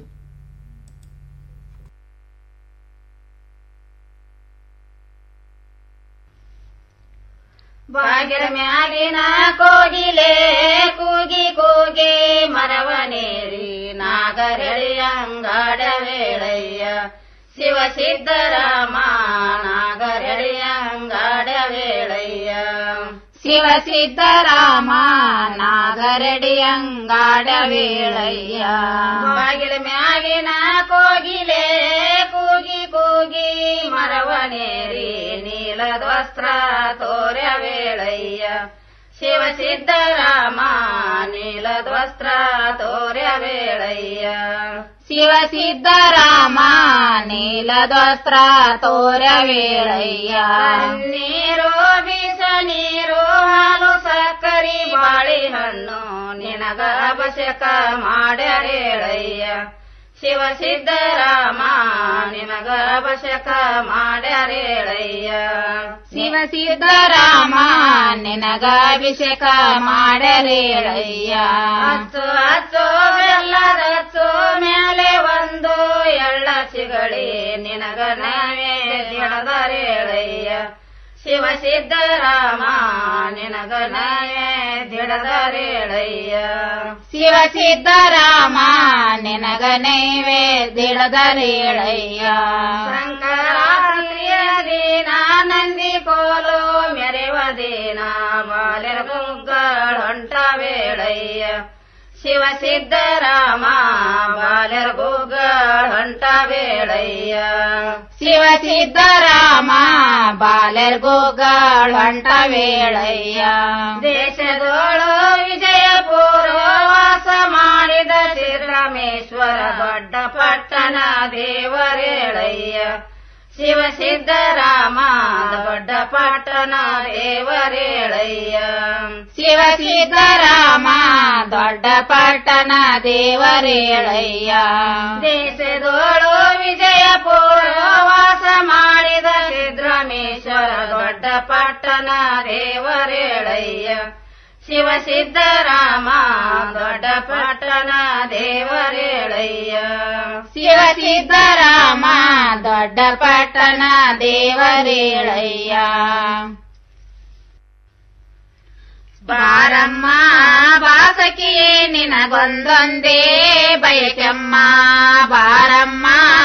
ಬಾಗಿಲ ಮ್ಯಾಗಿನ ಕೋಗಿಲೆ ಕೂಗಿ ಕೂಗಿ ಮರವನೇರಿ ನಾಗರಳಿ ಅಂಗಾಡ ವೇಳಯ್ಯ ಶಿವ ಸಿದ್ದರಾಮ ನಾಗರಳಿ ಅಂಗಾಡ ವೇಳಯ್ಯ ಶಿವ ಸಿದ್ದರಾಮ ನಾಗರಡಿ ಅಂಗಾಡ ವೇಳಯ್ಯ ಬಾಗಿಲ ಮ್ಯಾಗಿನ ಕೋಗಿಲೆ ಕೂಗಿ ಕೂಗಿ ಮರವನೇರಿ ನೀಲದ್ವಸ್ತ್ರ ತೋರ್ಯ ವೇಳಯ್ಯ ಶಿವ ಸಿದ್ದರಾಮ ನೀಲದ್ವಸ್ತ್ರ ತೋರ್ಯ ವೇಳಯ್ಯ ಶಿವ ಸಿದ್ದರಾಮ ನೀಲದ್ವಸ್ತ್ರ ತೋರ್ಯ ವೇಳಯ್ಯ ನೀರು ಬೀಸ ನೀರು ಹಾಲು ಸಕ್ಕರಿ ಬಾಳೆಹಣ್ಣು ನಿನಗ ಅಭಿಷೇಕ ಮಾಡ್ಯಾರೇಳಯ್ಯ ಶಿವ ಸಿದ್ದರಾಮ ನಿನಗ ಅಭಿಷೇಕ ಮಾಡ್ಯಾರೇಳಯ್ಯ ಶಿವ ಸಿದ್ದರಾಮ ನಿನಗ ಅಭಿಷೇಕ ಮಾಡ್ಯಾರೇಳಯ್ಯ ಹಚ್ಚು ಹಚ್ಚು ಬೆಲ್ಲದ ಹಚ್ಚು ಮೇಲೆ ಒಂದು ಎಳ್ಳ ಸಿಗಳಿ ನಿನಗ ನಾವೇ ದಿಡದರೇಳಯ್ಯ ಶಿವ ಸಿದ್ದರಾಮ ನಿನಗ ನಾವೇ ದಿಡದರೇಳಯ್ಯ ಶಿವ ಸಿದ್ದರಾಮ ನಿನಗ ನೈವೇ ದಿಡದರೇಳಯ್ಯ ಶಂಕರಾತ್ರಿಯ ದಿನ ನಂದಿ ಕೋಲು ಮೆರೆವ ದಿನ ಬಾಲೆರ ಮುಗ್ಗಳ ಹೊಂಟ ವೇಳಯ್ಯ ಶಿವ ಸಿದ್ದರಾಮ ಬಾಲರ್ಗೋಗಳ ಹೊಂಟ ಬೇಳಯ್ಯ ಶಿವ ಸಿದ್ದರಾಮ ಬಾಲರ್ಗೋಗಳ ಹೊಂಟ ಬೇಳಯ್ಯ ದೇಶದೋಳು ವಿಜಯಪುರ ವಾಸ ಮಾಡಿದ ಶ್ರೀರಾಮೇಶ್ವರ ದೊಡ್ಡ ಪಟ್ಟಣ ದೇವರೇಳಯ್ಯ ಶಿವ ಸಿದ್ದರಾಮ ದೊಡ್ಡ ಪಟ್ಟಣ ದೇವರೇಳಯ್ಯ ಶಿವ ಸಿದ್ದರಾಮ ದೊಡ್ಡ ಪಟ್ಟಣ ದೇವರೇಳಯ್ಯ ದೇಶದೋಳು ವಿಜಯಪುರ ವಾಸ ಮಾಡಿದ ಸಿದ್ದರಾಮೇಶ್ವರ ದೊಡ್ಡ ಪಟ್ಟಣ ದೇವರೇಳಯ್ಯ ಶಿವ ಸಿದ್ದರಾಮ ದೊಡ್ಡ ಪಟ್ಟಣ ದೇವರೇಳಯ್ಯ ಶಿವ ಸಿದ್ದರಾಮ ದೊಡ್ಡ ಪಟ್ಟಣ ದೇವರೇಳಯ್ಯ ಬಾರಮ್ಮ ಬಾಸಕಿಯೇ ನಿನಗೊಂದೊಂದೇ ಬಯಕೆಮ್ಮ ಬಾರಮ್ಮ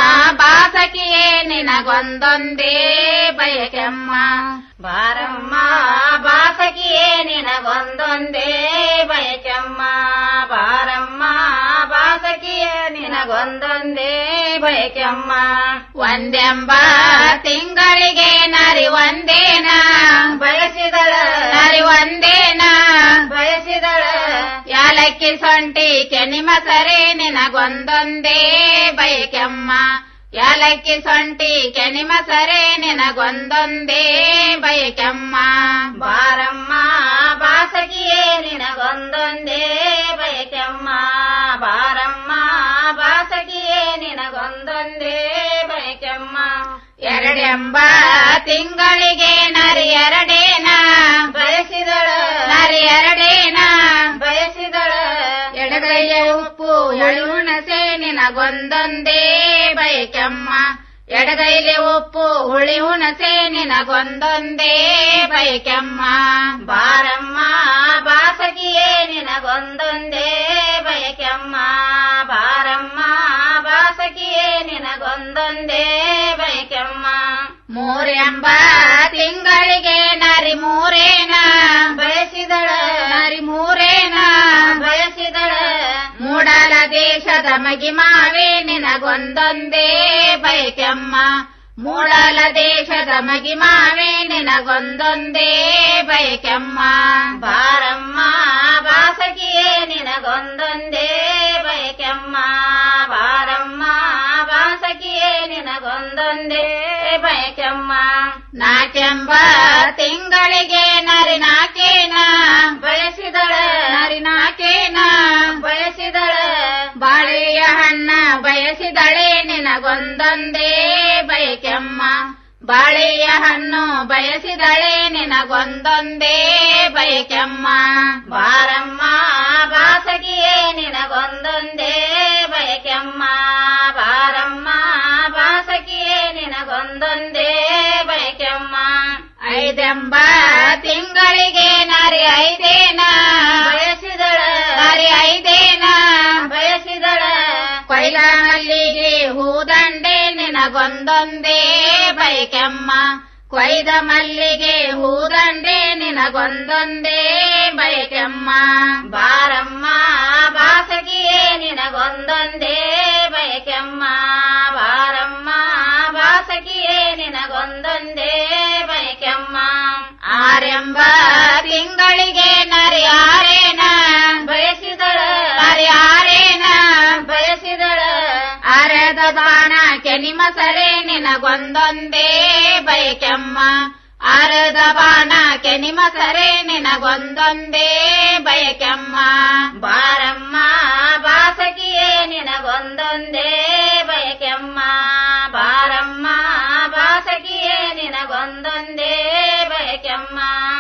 ಬಾಸಕಿಯೇ ನಿನಗೊಂದೊಂದೇ ಬಯಕೆಮ್ಮ ಬಾರಮ್ಮ ಬಾಸಕಿಯೇ ನಿನಗೊಂದೊಂದೇ ಬಯಕೆಮ್ಮ ಬಾರಮ್ಮ ಬಾಸಕಿಯೇ ನಿನಗೊಂದೊಂದೇ ಬಯಕೆಮ್ಮ ಒಂದೆಂಬ ತಿಂಗಳಿಗೆ ನರಿ ಒಂದೇನ ಬಯಸಿದಳ ನರಿ ಒಂದೇನ ಬಯಸಿದಳ ಯಾಲಕ್ಕಿ ಸೊಂಟಿ ಕೆನಿಮ ಸರೆ ನಿನಗೊಂದೊಂದೇ ಬಯಕೆಮ್ಮ ಯಾಲಕ್ಕಿ ಸೊಂಟಿ ಕೆನಿಮ ಸರೆ ನಿನಗೊಂದೊಂದೇ ಬಯಕೆಮ್ಮ ಬಾರಮ್ಮ ಬಾಸಗಿಯೇ ನಿನಗೊಂದೊಂದೇ ಬಯಕೆಮ್ಮ ಬಾರಮ್ಮ ಬಾಸಗಿಯೇ ನಿನಗೊಂದೊಂದೇ ಬಯಕೆಮ್ಮ ಎರಡೆಂಬ ತಿಂಗಳಿಗೆ ನರಿ ಎರಡೇನ ಬಯಸಿದಳ ನರಿ ಎರಡೇನ ಬಯಸಿದಳ ಎಡಗೈಯ ಉಪ್ಪು ಹುಣಸೆ ನಿನಗೊಂದೊಂದೇ ಬಯಕೆಮ್ಮ ಎಡಗೈಲಿ ಉಪ್ಪು ಹುಳಿ ಹುಣಸೆ ನಿನಗೊಂದೊಂದೇ ಬಯಕೆಮ್ಮ ಬಾರಮ್ಮ ಬಾಸಗಿಯೇ ನಿನಗೊಂದೊಂದೇ ಬಯಕೆಮ್ಮ ಬಾರಮ್ಮ ಬಾಸಗಿಯೇ ನಿನಗೊಂದೊಂದೇ ಬಯಕೆಮ್ಮ ಮೂರೆಂಬ ತಿಂಗಳಿಗೆ ನರಿ ಮೂರೇನ ಬಯಸಿದಳ ನರಿ ಮೂರೇನ ಬಯಸಿದಳ ಮೂಡಲ ದೇಶದ ಮಗಿಮಾವೆ ನಿನಗೊಂದೊಂದೇ ಬಯಕೆಮ್ಮ ಮೂಡಲ ದೇಶದ ಮಗಿಮಾವೆ ನಿನಗೊಂದೊಂದೇ ಬಯಕೆಮ್ಮ ಬಾರಮ್ಮ ಬಾಸಗಿಯೇ ನಿನಗೊಂದೊಂದೇ ಬಯಕೆಮ್ಮ ಬಾರಮ್ಮ ಬಾಸಗಿಯೇ ನಿನಗೊಂದೊಂದೇ ಬಯಕೆಮ್ಮ ನಾಕೆಂಬ ತಿಂಗಳಿಗೆ ನರಿ ನಾಕೇನ ಬಯಸಿದಳ ನರಿ ನಾಕೇನ ಬಯಸಿದಳ ಬಾಳೆಯ ಹಣ್ಣ ಬಯಸಿದಳೆ ನಿನಗೊಂದೊಂದೇ ಬಯಕೆಮ್ಮ ಬಾಳೆಯ ಹಣ್ಣು ಬಯಸಿದಳೆ ನಿನಗೊಂದೊಂದೇ ಬಯಕೆಮ್ಮ ಬಾರಮ್ಮ ಬಾಸಗಿಯೇ ನಿನಗೊಂದೊಂದೇ ಬಯಕೆಮ್ಮ ಬಾರಮ್ಮ ಬಾಸಗಿಯೇ ನಿನಗೊಂದೊಂದೇ ಬಯಕೆಮ್ಮ ಐದೆಂಬ ತಿಂಗಳಿಗೆ ನರಿ ಐದೇನ ಬಯಸಿದಳ ನರಿ ಐದೇನ ಬಯಸಿದಳ ಕೊಯ್ಲ ಮಲ್ಲಿಗೆ ಹೂದಂಡೆ ನಿನಗೊಂದೊಂದೇ ಬೈಕೆಮ್ಮ ಕೊಯ್ದ ಮಲ್ಲಿಗೆ ಹೂದಂಡೆ ನಿನಗೊಂದೊಂದೇ ಬೈಕೆಮ್ಮ ಬಾರಮ್ಮ ಬಾಸಗಿಯೇ ನಿನಗೊಂದೊಂದೇ ಬೈಕೆಮ್ಮ ಬಾರಮ್ಮ ಬಾಸಗಿಯೇ ನಿನಗೊಂದೊಂದೇ ಬೈಕೆಮ್ಮ ಆರೆಂಬ ತಿಂಗಳಿಗೆ ನರಿ ಆರೇನ ಬಯಸಿದಳ ನರಿ ಆರೇನ ಬಯಸಿದಳ ಅರೆದ ಬಾಣ ಕೆನಿಮ ಸರೆ ನಿನಗೊಂದೊಂದೇ ಬಯಕೆಮ್ಮ ಅರೆದ ಬಾಣ ಕೆನಿಮ ಸರೆ ನಿನಗೊಂದೊಂದೇ ಬಯಕೆಮ್ಮ ಬಾರಮ್ಮ ಬಾಸಗಿಯೇ ನಿನಗೊಂದೊಂದೇ ಬಯಕೆಮ್ಮ ಬಾರಮ್ಮ ಬಾಸಗಿಯೇ ನಿನಗೊಂದೊಂದೇ ಬಯಕೆಮ್ಮ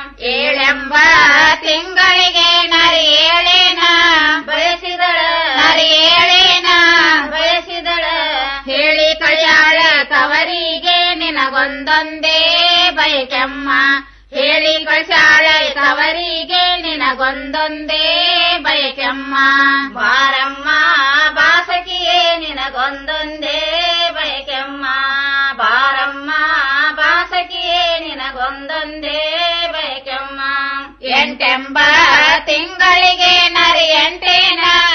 ಏಳೆಂಬ ತಿಂಗಳಿಗೆ ನರಿ ಏಳೇನ ಬಯಸಿದಳ ನರಿ ಏಳೇನ ಬಯಸಿದಳ ಹೇಳಿ ಕಳ್ಯಾಳ ತವರಿಗೆ ನಿನಗೊಂದೊಂದೇ ಬಯಕೆಮ್ಮ ಹೇಳಿ ಕಳ್ಸಾಳ ತವರಿಗೆ ನಿನಗೊಂದೊಂದೇ ಬಯಕೆಮ್ಮ ಬಾರಮ್ಮ ಬಾಸಕಿಯೇ ನಿನಗೊಂದೊಂದೇ ಬಯಕೆಮ್ಮ ಬಾರಮ್ಮ ಬಾಸಕಿಯೇ ನಿನಗೊಂದೊಂದೇ ಬಯಕೆಮ್ಮ ಎಂಟೆಂಬ ತಿಂಗಳಿಗೆ ನರಿ ಎಂಟೇನ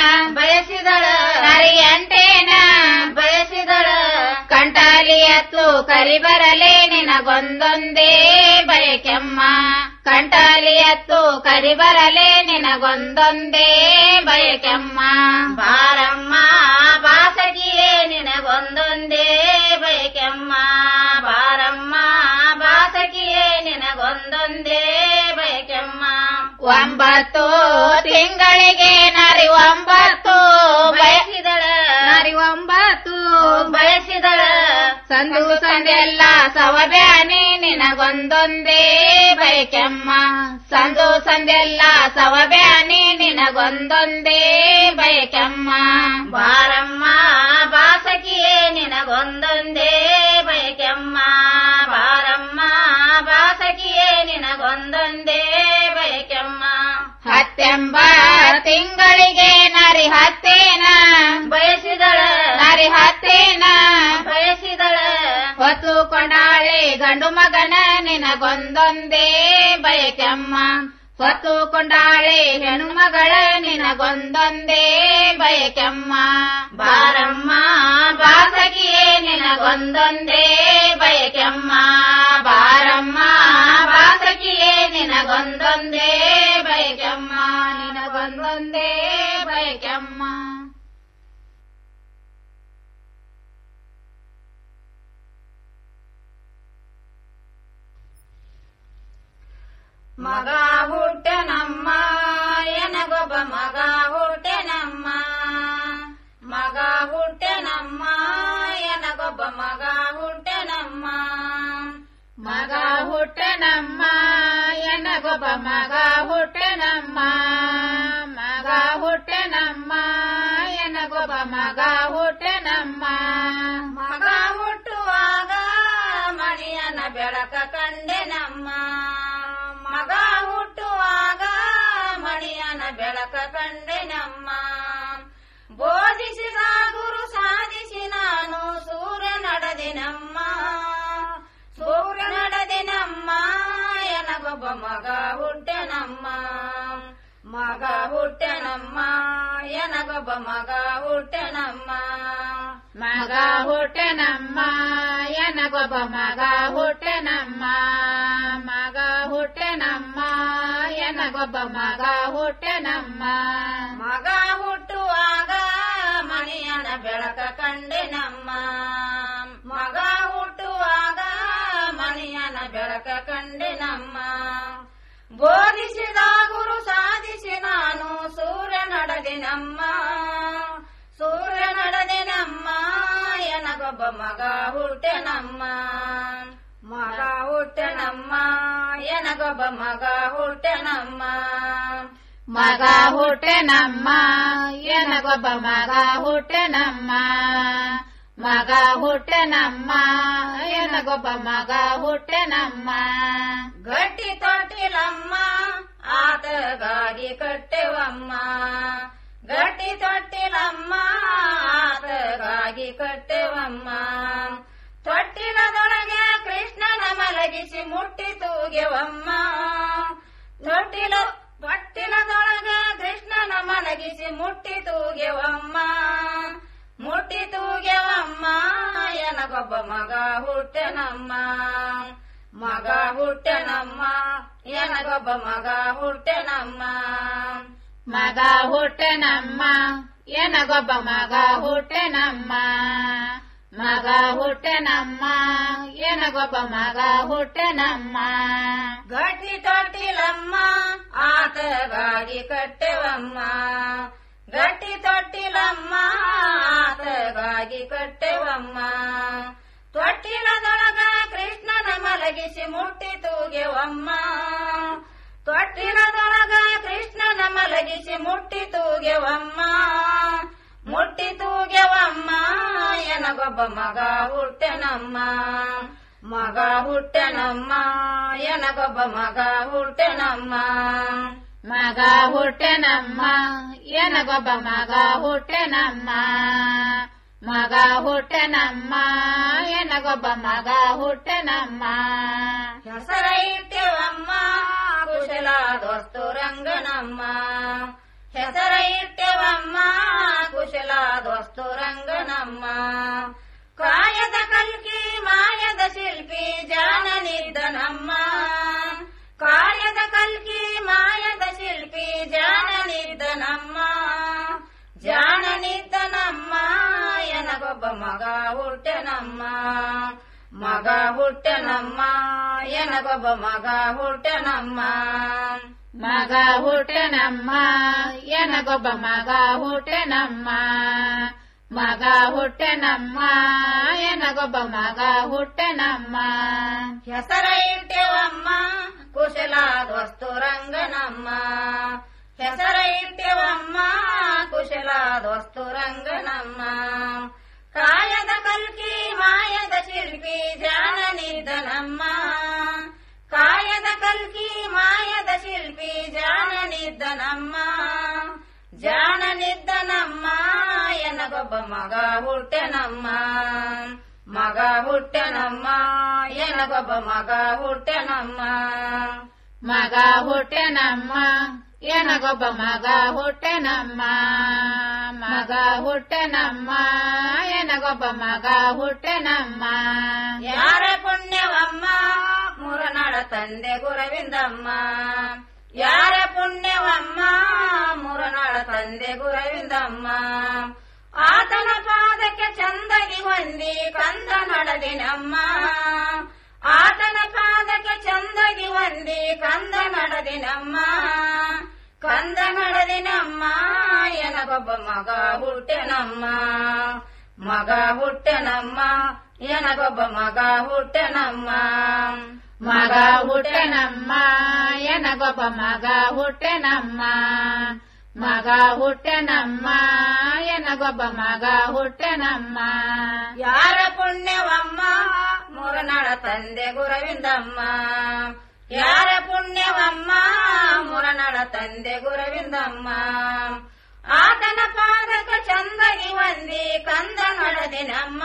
ಕರಿ ಬರಲೆ ನಿನಗೊಂದೊಂದೇ ಬಯಕೆಮ್ಮ ಕಂಠಾಲಿ ಎತ್ತು ಕರಿ ಬರಲೆ ನಿನಗೊಂದೊಂದೇ ಬಯಕೆಮ್ಮ ಬಾರಮ್ಮ ಬಾಸಗಿಯೇ ನಿನಗೊಂದೊಂದೇ ಬಯಕೆಮ್ಮ ಬಾರಮ್ಮ ಬಾಸಗಿಯೇ ನಿನಗೊಂದೊಂದೇ ಬಯಕೆಮ್ಮ ಒಂಬತ್ತು ತಿಂಗಳಿಗೆ ನರಿ ಒಂಬತ್ತು ಬಯಸಿದಳ ನರಿ ಒಂಬತ್ತು ಬಯಸಿದಳ ಸಂದು ಸಂದೆಲ್ಲ ಸವಬ್ಯಾನಿ ನಿನಗೊಂದೊಂದೇ ಬಯಕೆಮ್ಮ ಸಂದು ಸಂದೆಲ್ಲ ಸವಬ್ಯಾನಿ ನಿನಗೊಂದೊಂದೇ ಬಯಕೆಮ್ಮ ಬಾರಮ್ಮ ಬಾಸಕಿಯೇ ನಿನಗೊಂದೊಂದೇ ಬಯಕೆಮ್ಮ ಬಾರಮ್ಮ ಬಾಸಕಿಯೇ ನಿನಗೊಂದೊಂದೇ ಬಯಕೆಮ್ಮ ಹತ್ತೆಂಬ ತಿಂಗಳಿಗೆ ನರಿ ಹತ್ತೇನ ಬಯಸಿದಳ ನರಿ ಹತ್ತೇನ ಬಯಸಿದಳ ಹೊತ್ತು ಕೊಂಡಾಳೆ ಗಂಡು ಮಗನ ನಿನಗೊಂದೊಂದೇ ಬಯಕೆಮ್ಮ ಹೊತ್ತು ಕೊಂಡಾಳೆ ಹೆಣ್ಣು ಮಗಳ ನಿನಗೊಂದೊಂದೇ ಬಯಕೆಮ್ಮ ಬಾರಮ್ಮ ಬಾಸಗಿಯೇ ನಿನಗೊಂದೊಂದೇ ಬಯಕೆಮ್ಮ ಬಾರಮ್ಮ ಬಾಸಗಿಯೇ ನಿನಗೊಂದೊಂದೇ ಬಯಕೆಮ್ಮ ನಿನಗೊಂದೊಂದೇ ಬಯಕೆಮ್ಮ ಮಗ ಹುಟ್ಟೆನಮ್ಮ ಎನಗೊಬ್ಬ ಮಗ ಹುಟ್ಟೆನಮ್ಮ ಮಗ ಹುಟ್ಟೆನಮ್ಮ ಎನಗೊಬ್ಬ ಮಗ ಹುಟ್ಟೆನಮ್ಮ ಮಗ ಹುಟ್ಟೆನಮ್ಮ ಎನಗೊಬ್ಬ ಮಗ ಹುಟ್ಟೆನಮ್ಮ ಮಗ ಹುಟ್ಟೆನಮ್ಮ ಎನಗೊಬ್ಬ ಮಗ ಹುಟ್ಟೆನಮ್ಮ ಮಗ ಹುಟ್ಟುವಾಗ ಮಣಿಯನ ಬೆಳಕ ಕಂಡೆನಮ್ಮ ಮಗ ಹುಟ್ಟುವಾಗ ಮಣಿಯನ ಬೆಳಕ ಕಂಡೆನಮ್ಮ ಬೋಧಿಸಿದ ಗುರು ಸಾಧಿಸಿ ನಾನು ಸೂರ್ಯ ನಡೆದಿನಮ್ಮ ಸೂರ್ಯ ನಡೆದಿನಮ್ಮ ಎನಗೊಬ್ಬ ಮಗ ಹುಟ್ಟೆನಮ್ಮ ಮಗ ಹುಟ್ಟೆನಮ್ಮ ಎನಗೊಬ್ಬ ಮಗ ಹುಟ್ಟೆನಮ್ಮ ಮಗ ಹುಟ್ಟೆನಮ್ಮ ಎನಗೊಬ್ಬ ಮಗ ಹುಟ್ಟೆನಮ್ಮ ಮಗ ಹುಟ್ಟೆನಮ್ಮ ಎನಗೊಬ್ಬ ಮಗ ಹುಟ್ಟೆನಮ್ಮ ಮಗ ಹುಟ್ಟುವಾಗ ಮಣಿಯನ ಬೆಳಕ ಕಂಡೆನಮ್ಮ ಮಗ ಹುಟ್ಟುವಾಗ ಮಣಿಯನ ಬೆಳಕ ಕಂಡೆನಮ್ಮ ಬೋಧಿಸಿದ ಗುರು ಸಾಧಿಸಿ ನಾನು ಸೂರ್ಯ ನಡೆದಿನಮ್ಮ ಸೂರ್ಯ ನಡೆದಿನಮ್ಮ ಎನಗೊಬ್ಬ ಮಗ ಹುಟ್ಟೆನಮ್ಮ ಮಗ ಹುಟ್ಟೆನಮ್ಮ ಎನಗೊಬ್ಬ ಮಗ ಹುಟ್ಟೆನಮ್ಮ ಮಗ ಹುಟ್ಟೆನಮ್ಮ ಎನಗೊಬ್ಬ ಮಗ ಹುಟ್ಟೆನಮ್ಮ ಮಗ ಹುಟ್ಟೆನಮ್ಮ ಎನಗೊಬ್ಬ ಮಗ ಹುಟ್ಟೆನಮ್ಮ ಗಟ್ಟಿ ತೊಟ್ಟಿಲಮ್ಮ ಆತಗಾಗಿ ಕಟ್ಟೆವಮ್ಮ ಗಟ್ಟಿ ತೊಟ್ಟಿಲಮ್ಮ ಆತಗಾಗಿ ಕಟ್ಟೆವಮ್ಮ ತೊಟ್ಟಿಲದೊಳಗೆ ಕೃಷ್ಣನ ಮಲಗಿಸಿ ಮುಟ್ಟಿ ತೂಗೆವಮ್ಮ ತೊಟ್ಟಿಲ ತೊಟ್ಟಿಲದೊಳಗೆ ಕೃಷ್ಣನ ಮಲಗಿಸಿ ಮುಟ್ಟಿ ತೂಗೆವಮ್ಮ ಮುಟ್ಟಿ ತೂಗೆವಮ್ಮ ಎನಗೊಬ್ಬ ಮಗ ಹುಟ್ಟೆನಮ್ಮ ಮಗ ಹುಟ್ಟೆನಮ್ಮ ಎನಗೊಬ್ಬ ಮಗ ಹುಟ್ಟೆನಮ್ಮ ಮಗ ಹುಟ್ಟೆನಮ್ಮ ಎನಗೊಬ್ಬ ಮಗ ಹುಟ್ಟೆನಮ್ಮ ಮಗ ಹುಟ್ಟೆನಮ್ಮ ಎನಗೊಬ್ಬ ಮಗ ಹುಟ್ಟೆನಮ್ಮ ಗಟ್ಟಿ ತೊಟ್ಟಿಲಮ್ಮ ಆತಗಾಗಿ ಕಟ್ಟೆವಮ್ಮ ಗಟ್ಟಿ ತೊಟ್ಟಿಲಮ್ಮ ಆತಗಾಗಿ ಕಟ್ಟೆವಮ್ಮ ತೊಟ್ಟಿಲದೊಳಗ ಕೃಷ್ಣನ ಮಲಗಿಸಿ ಮುಟ್ಟಿ ತೂಗೆವಮ್ಮ ತೊಟ್ಟಿಲದೊಳಗ ಕೃಷ್ಣನ ಮಲಗಿಸಿ ಮುಟ್ಟಿ ತೂಗೆವಮ್ಮ ಮುಟ್ಟಿ ತೂಗೆವಮ್ಮ ಎನಗೊಬ್ಬ ಮಗ ಹುಟ್ಟೆನಮ್ಮ ಮಗ ಹುಟ್ಟೆನಮ್ಮ ಎನಗೊಬ್ಬ ಮಗ ಹುಟ್ಟೆನಮ್ಮ ಮಗ ಹುಟ್ಟೆನಮ್ಮ ಎನಗೊಬ್ಬ ಮಗ ಹುಟ್ಟೆನಮ್ಮ ಮಗ ಹುಟ್ಟೆನಮ್ಮ ಎನಗೊಬ್ಬ ಮಗ ಹುಟ್ಟೆನಮ್ಮ ಹೆಸರ ಇಟ್ಟೆವಮ್ಮ ಕುಶಲಾದೊಸ್ತು ರಂಗನಮ್ಮ ಹೆಸರ ಇಟ್ಟೆವಮ್ಮ ಕುಶಲಾದೊಸ್ತು ರಂಗನಮ್ಮ ಕಾಯದ ಕಲ್ಕಿ ಮಾಯ ಹುಟ್ಟೆನಮ್ಮ ಮಗ ಹುಟ್ಟೆನಮ್ಮ ಎನಗೊಬ್ಬ ಮಗ ಹುಟ್ಟೆನಮ್ಮ ಮಗ ಹುಟ್ಟೆನಮ್ಮ ಎನಗೊಬ್ಬ ಮಗ ಹುಟ್ಟೆನಮ್ಮ ಮಗ ಹುಟ್ಟೆನಮ್ಮ ಎನಗೊಬ್ಬ ಮಗ ಹುಟ್ಟೆನಮ್ಮ ಹೆಸರ ಇಟ್ಟೆವಮ್ಮ ಕುಶಲಾದ ವಸ್ತು ರಂಗನಮ್ಮ ಹೆಸರ ಇಟ್ಟೆವಮ್ಮ ಕುಶಲಾದ ವಸ್ತು ರಂಗನಮ್ಮ ಕಾಯದ ಕಲ್ಕಿ ಮಾಯದ ಶಿಲ್ಪಿ ಜಾಣನಿದ್ದನಮ್ಮ ಕಾಯದ ಕಲ್ಕಿ ಮಾಯದ ಶಿಲ್ಪಿ ಜಾಣನಿದ್ದನಮ್ಮ ಜಾಣನಿದ್ದನಮ್ಮ ಎನಗೊಬ್ಬ ಮಗ ಹುಟ್ಟೆನಮ್ಮ ಮಗ ಹುಟ್ಟೆನಮ್ಮ ಎನಗೊಬ್ಬ ಮಗ ಹುಟ್ಟೆನಮ್ಮ ಮಗ ಹುಟ್ಟೆನಮ್ಮ ಎನಗೊಬ್ಬ ಮಗ ಹುಟ್ಟೆನಮ್ಮ ಮಗ ಹುಟ್ಟೆನಮ್ಮ ಎನಗೊಬ್ಬ ಮಗ ಹುಟ್ಟೆನಮ್ಮ ಯಾರ ಪುಣ್ಯವಮ್ಮ ಮುರನಾಡ ತಂದೆ ಗುರವಿಂದಮ್ಮ ಯಾರ ಪುಣ್ಯವಮ್ಮ ಮುರನಾಡ ತಂದೆ ಗುರವಿಂದಮ್ಮ ಆತನ ಪಾದಕ್ಕೆ ಚಂದಗಿ ಹೊಂದಿ ಕಂದ ನಡದಿನಮ್ಮ ಆತನ ಪಾದಕ್ಕೆ ಚಂದಗಿ ಹೊಂದಿ ಕಂದ ನಡದಿನಮ್ಮ ಕಂದ ನಡದಿನಮ್ಮ ಎನಗೊಬ್ಬ ಮಗ ಹುಟ್ಟೆನಮ್ಮ ಮಗ ಹುಟ್ಟೆನಮ್ಮ ಎನಗೊಬ್ಬ ಮಗ ಹುಟ್ಟೆನಮ್ಮ ಮಗ ಹುಟ್ಟೆನಮ್ಮ ಎನಗೊಬ್ಬ ಮಗ ಹುಟ್ಟೆನಮ್ಮ ಮಗ ಹುಟ್ಟೆನಮ್ಮ ಎನಗೊಬ್ಬ ಮಗ ಹುಟ್ಟೆನಮ್ಮ ಯಾರ ಪುಣ್ಯವಮ್ಮ ಮುರನಾಳ ತಂದೆ ಗುರವಿಂದಮ್ಮ ಯಾರ ಪುಣ್ಯವಮ್ಮ ಮುರನಾಳ ತಂದೆ ಗುರವಿಂದಮ್ಮ ಆತನ ಪಾದಕ ಚಂದಗಿ ಹೊಂದಿ ಕಂದ ನಡದಿನಮ್ಮ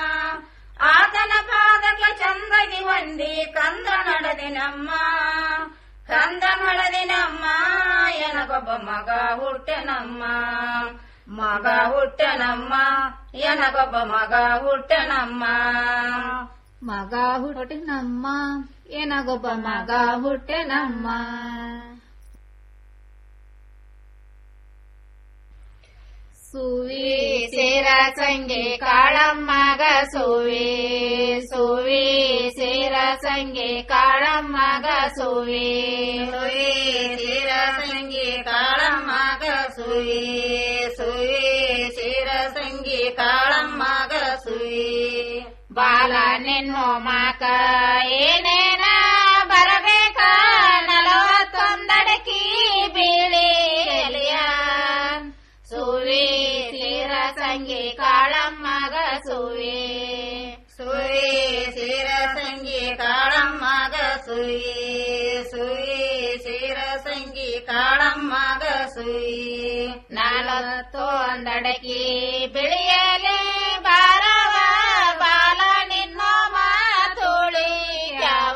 ಆತನ ಪಾದಕ ಚಂದಗಿ ಹೊಂದಿ ಕಂದ ನಡದಿನಮ್ಮ ಕಂದ ನಡದಿನಮ್ಮ ಎನಗೊಬ್ಬ ಮಗ ಹುಟ್ಟೆನಮ್ಮ ಮಗ ಹುಟ್ಟೆನಮ್ಮ ಎನಗೊಬ್ಬ ಮಗ ಹುಟ್ಟೆನಮ್ಮ ಮಗ ಹುಟ್ಟೆನಮ್ಮ ಎನಗೊಬ್ಬ ಮಗ ಹುಟ್ಟೆನಮ್ಮ ಸುವಿ ಸೇರ ಸಂಗೆ ಕಾಳಮ್ಮಗ ಸುವಿ ಸುವಿ ಸೇರ ಸಂಗೆ ಕಾಳಮ್ಮಗ ಸುವಿ ಸುವಿ ಶಿರ ಸಂಗಿ ಕಾಳಮ್ಮಗ ಸುಯಿ ಸುಯಿ ಶಿರ ಸಂಗಿ ಕಾಳಮ್ಮಗ ಸುಯಿ ಬಾಲ ನಿನ್ನೋ ಮಾಕ ಏನೇನ ಬರಬೇಕ ನಲವತ್ತೊಂದಡಕಿ ಬೀಳಿ ಎಲಿಯ ಸುವಿ ತೀರ ಸಂಗಿ ಕಾಳಮ್ಮಗ ಸುವಿ ಸುಯಿ ಶಿರ ಸಂಗಿ ಕಾಳಮ್ಮಗ ಸುಯಿ ಸುಯಿ ಶಿರ ಸಂಗಿ ಕಾಳಮ್ಮಗ ಸುಯಿ ನಲವತ್ತೊಂದಡಕಿ ಬಿಳಿಯಲಿ ಬಾರವ ಬಾಲ ನಿನ್ನೋ ಮಾತುಳಿ ಯಾವ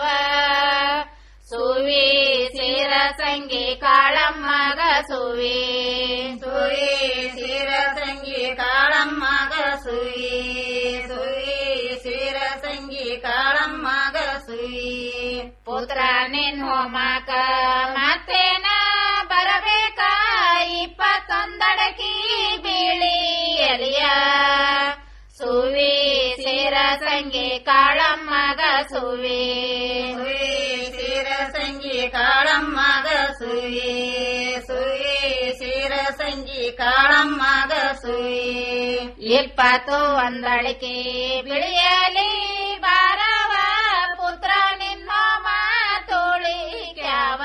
ಸುವಿ ಸಿರ ಸಂಗಿ ಕಾಳಮ್ಮಗ ಸುವಿ ಸುಯಿ ಶಿರ ಸಂಗಿ ಕಾಳಮ್ಮಗ ಸುಯಿ ಸುಯಿ ಶಿರ ಸಂಗಿ ಕಾಳಮ್ಮಗ ಸುಯಿ ಪುತ್ರ ನಿನ್ ಹೋಮಕ ಮತ್ತೇನ ಬರಬೇಕ ಇಪ್ಪತ್ತೊಂದಡಕಿ ಬೀಳಿ ಎಲಿಯ ಸುವಿ ಸಿರ ಸಂಗಿ ಕಾಳಮ್ಮಗ ಸುವಿ ಸುಯಿ ಶಿರ ಸಂಗಿ ಕಾಳಮ್ಮಗ ಸುಯಿ ಸುಯಿ ಶಿರ ಸಂಗಿ ಕಾಳಮ್ಮಗ ಸುಯಿ ಇಪ್ಪತ್ತು ಒಂದಳಿಕೆ ಬಿಳಿಯಲಿ ಬಾರವ ಪುತ್ರ ನಿನ್ನ ಮಾತುಳಿ ಕ್ಯಾವ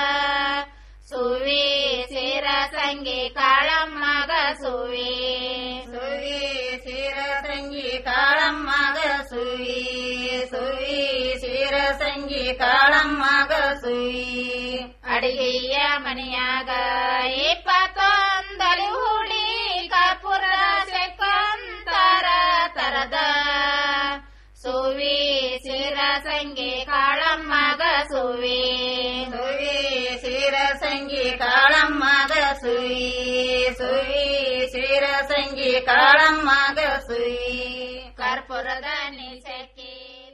ಸುವಿ ಸಿರ ಸಂಗಿ ಕಾಳಮ್ಮಗ ಸುವಿ ಸುಯಿ ಶಿರ ಸಂಗಿ ಕಾಳಮ್ಮಗ ಸುಯಿ ಸುಯಿ ಶಿರ ಸಂಗಿ ಕಾಳಮ್ಮಗ ಸುಯಿ ಅಡಿಗೆಯ ಮನೆಯಾಗ ಇಪ್ಪತ್ತೊಂದಲಿ ಹುಳಿ ಕರ್ಪೂರ ಸೆಕೊಂತರ ತರದ ಸುವಿ ಸಿರ ಸಂಗಿ ಕಾಳಮ್ಮಗ ಸುವಿ ಸುಯಿ ಶಿರ ಸಂಗಿ ಕಾಳಮ್ಮಗ ಸುಯಿ ಸುಯಿ ಶಿರ ಸಂಗಿ ಕಾಳಮ್ಮಗ ಸುಯಿ ಕರ್ಪೂರದ ನಿಸೆಕ್ಕಿ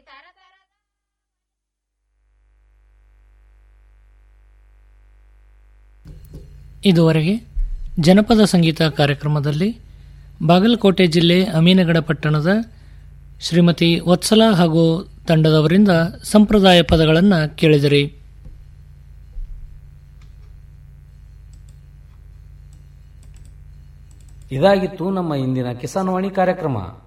ಇದುವರೆಗೆ ಜನಪದ ಸಂಗೀತ ಕಾರ್ಯಕ್ರಮದಲ್ಲಿ ಬಾಗಲಕೋಟೆ ಜಿಲ್ಲೆ ಅಮೀನಗಡ ಪಟ್ಟಣದ ಶ್ರೀಮತಿ ವತ್ಸಲ ಹಾಗೂ ತಂಡದವರಿಂದ ಸಂಪ್ರದಾಯ ಪದಗಳನ್ನು ಕೇಳಿದಿರಿ ಇದಾಗಿತ್ತು ನಮ್ಮ ಇಂದಿನ ಕಿಸಾನ್ವಾಣಿ ಕಾರ್ಯಕ್ರಮ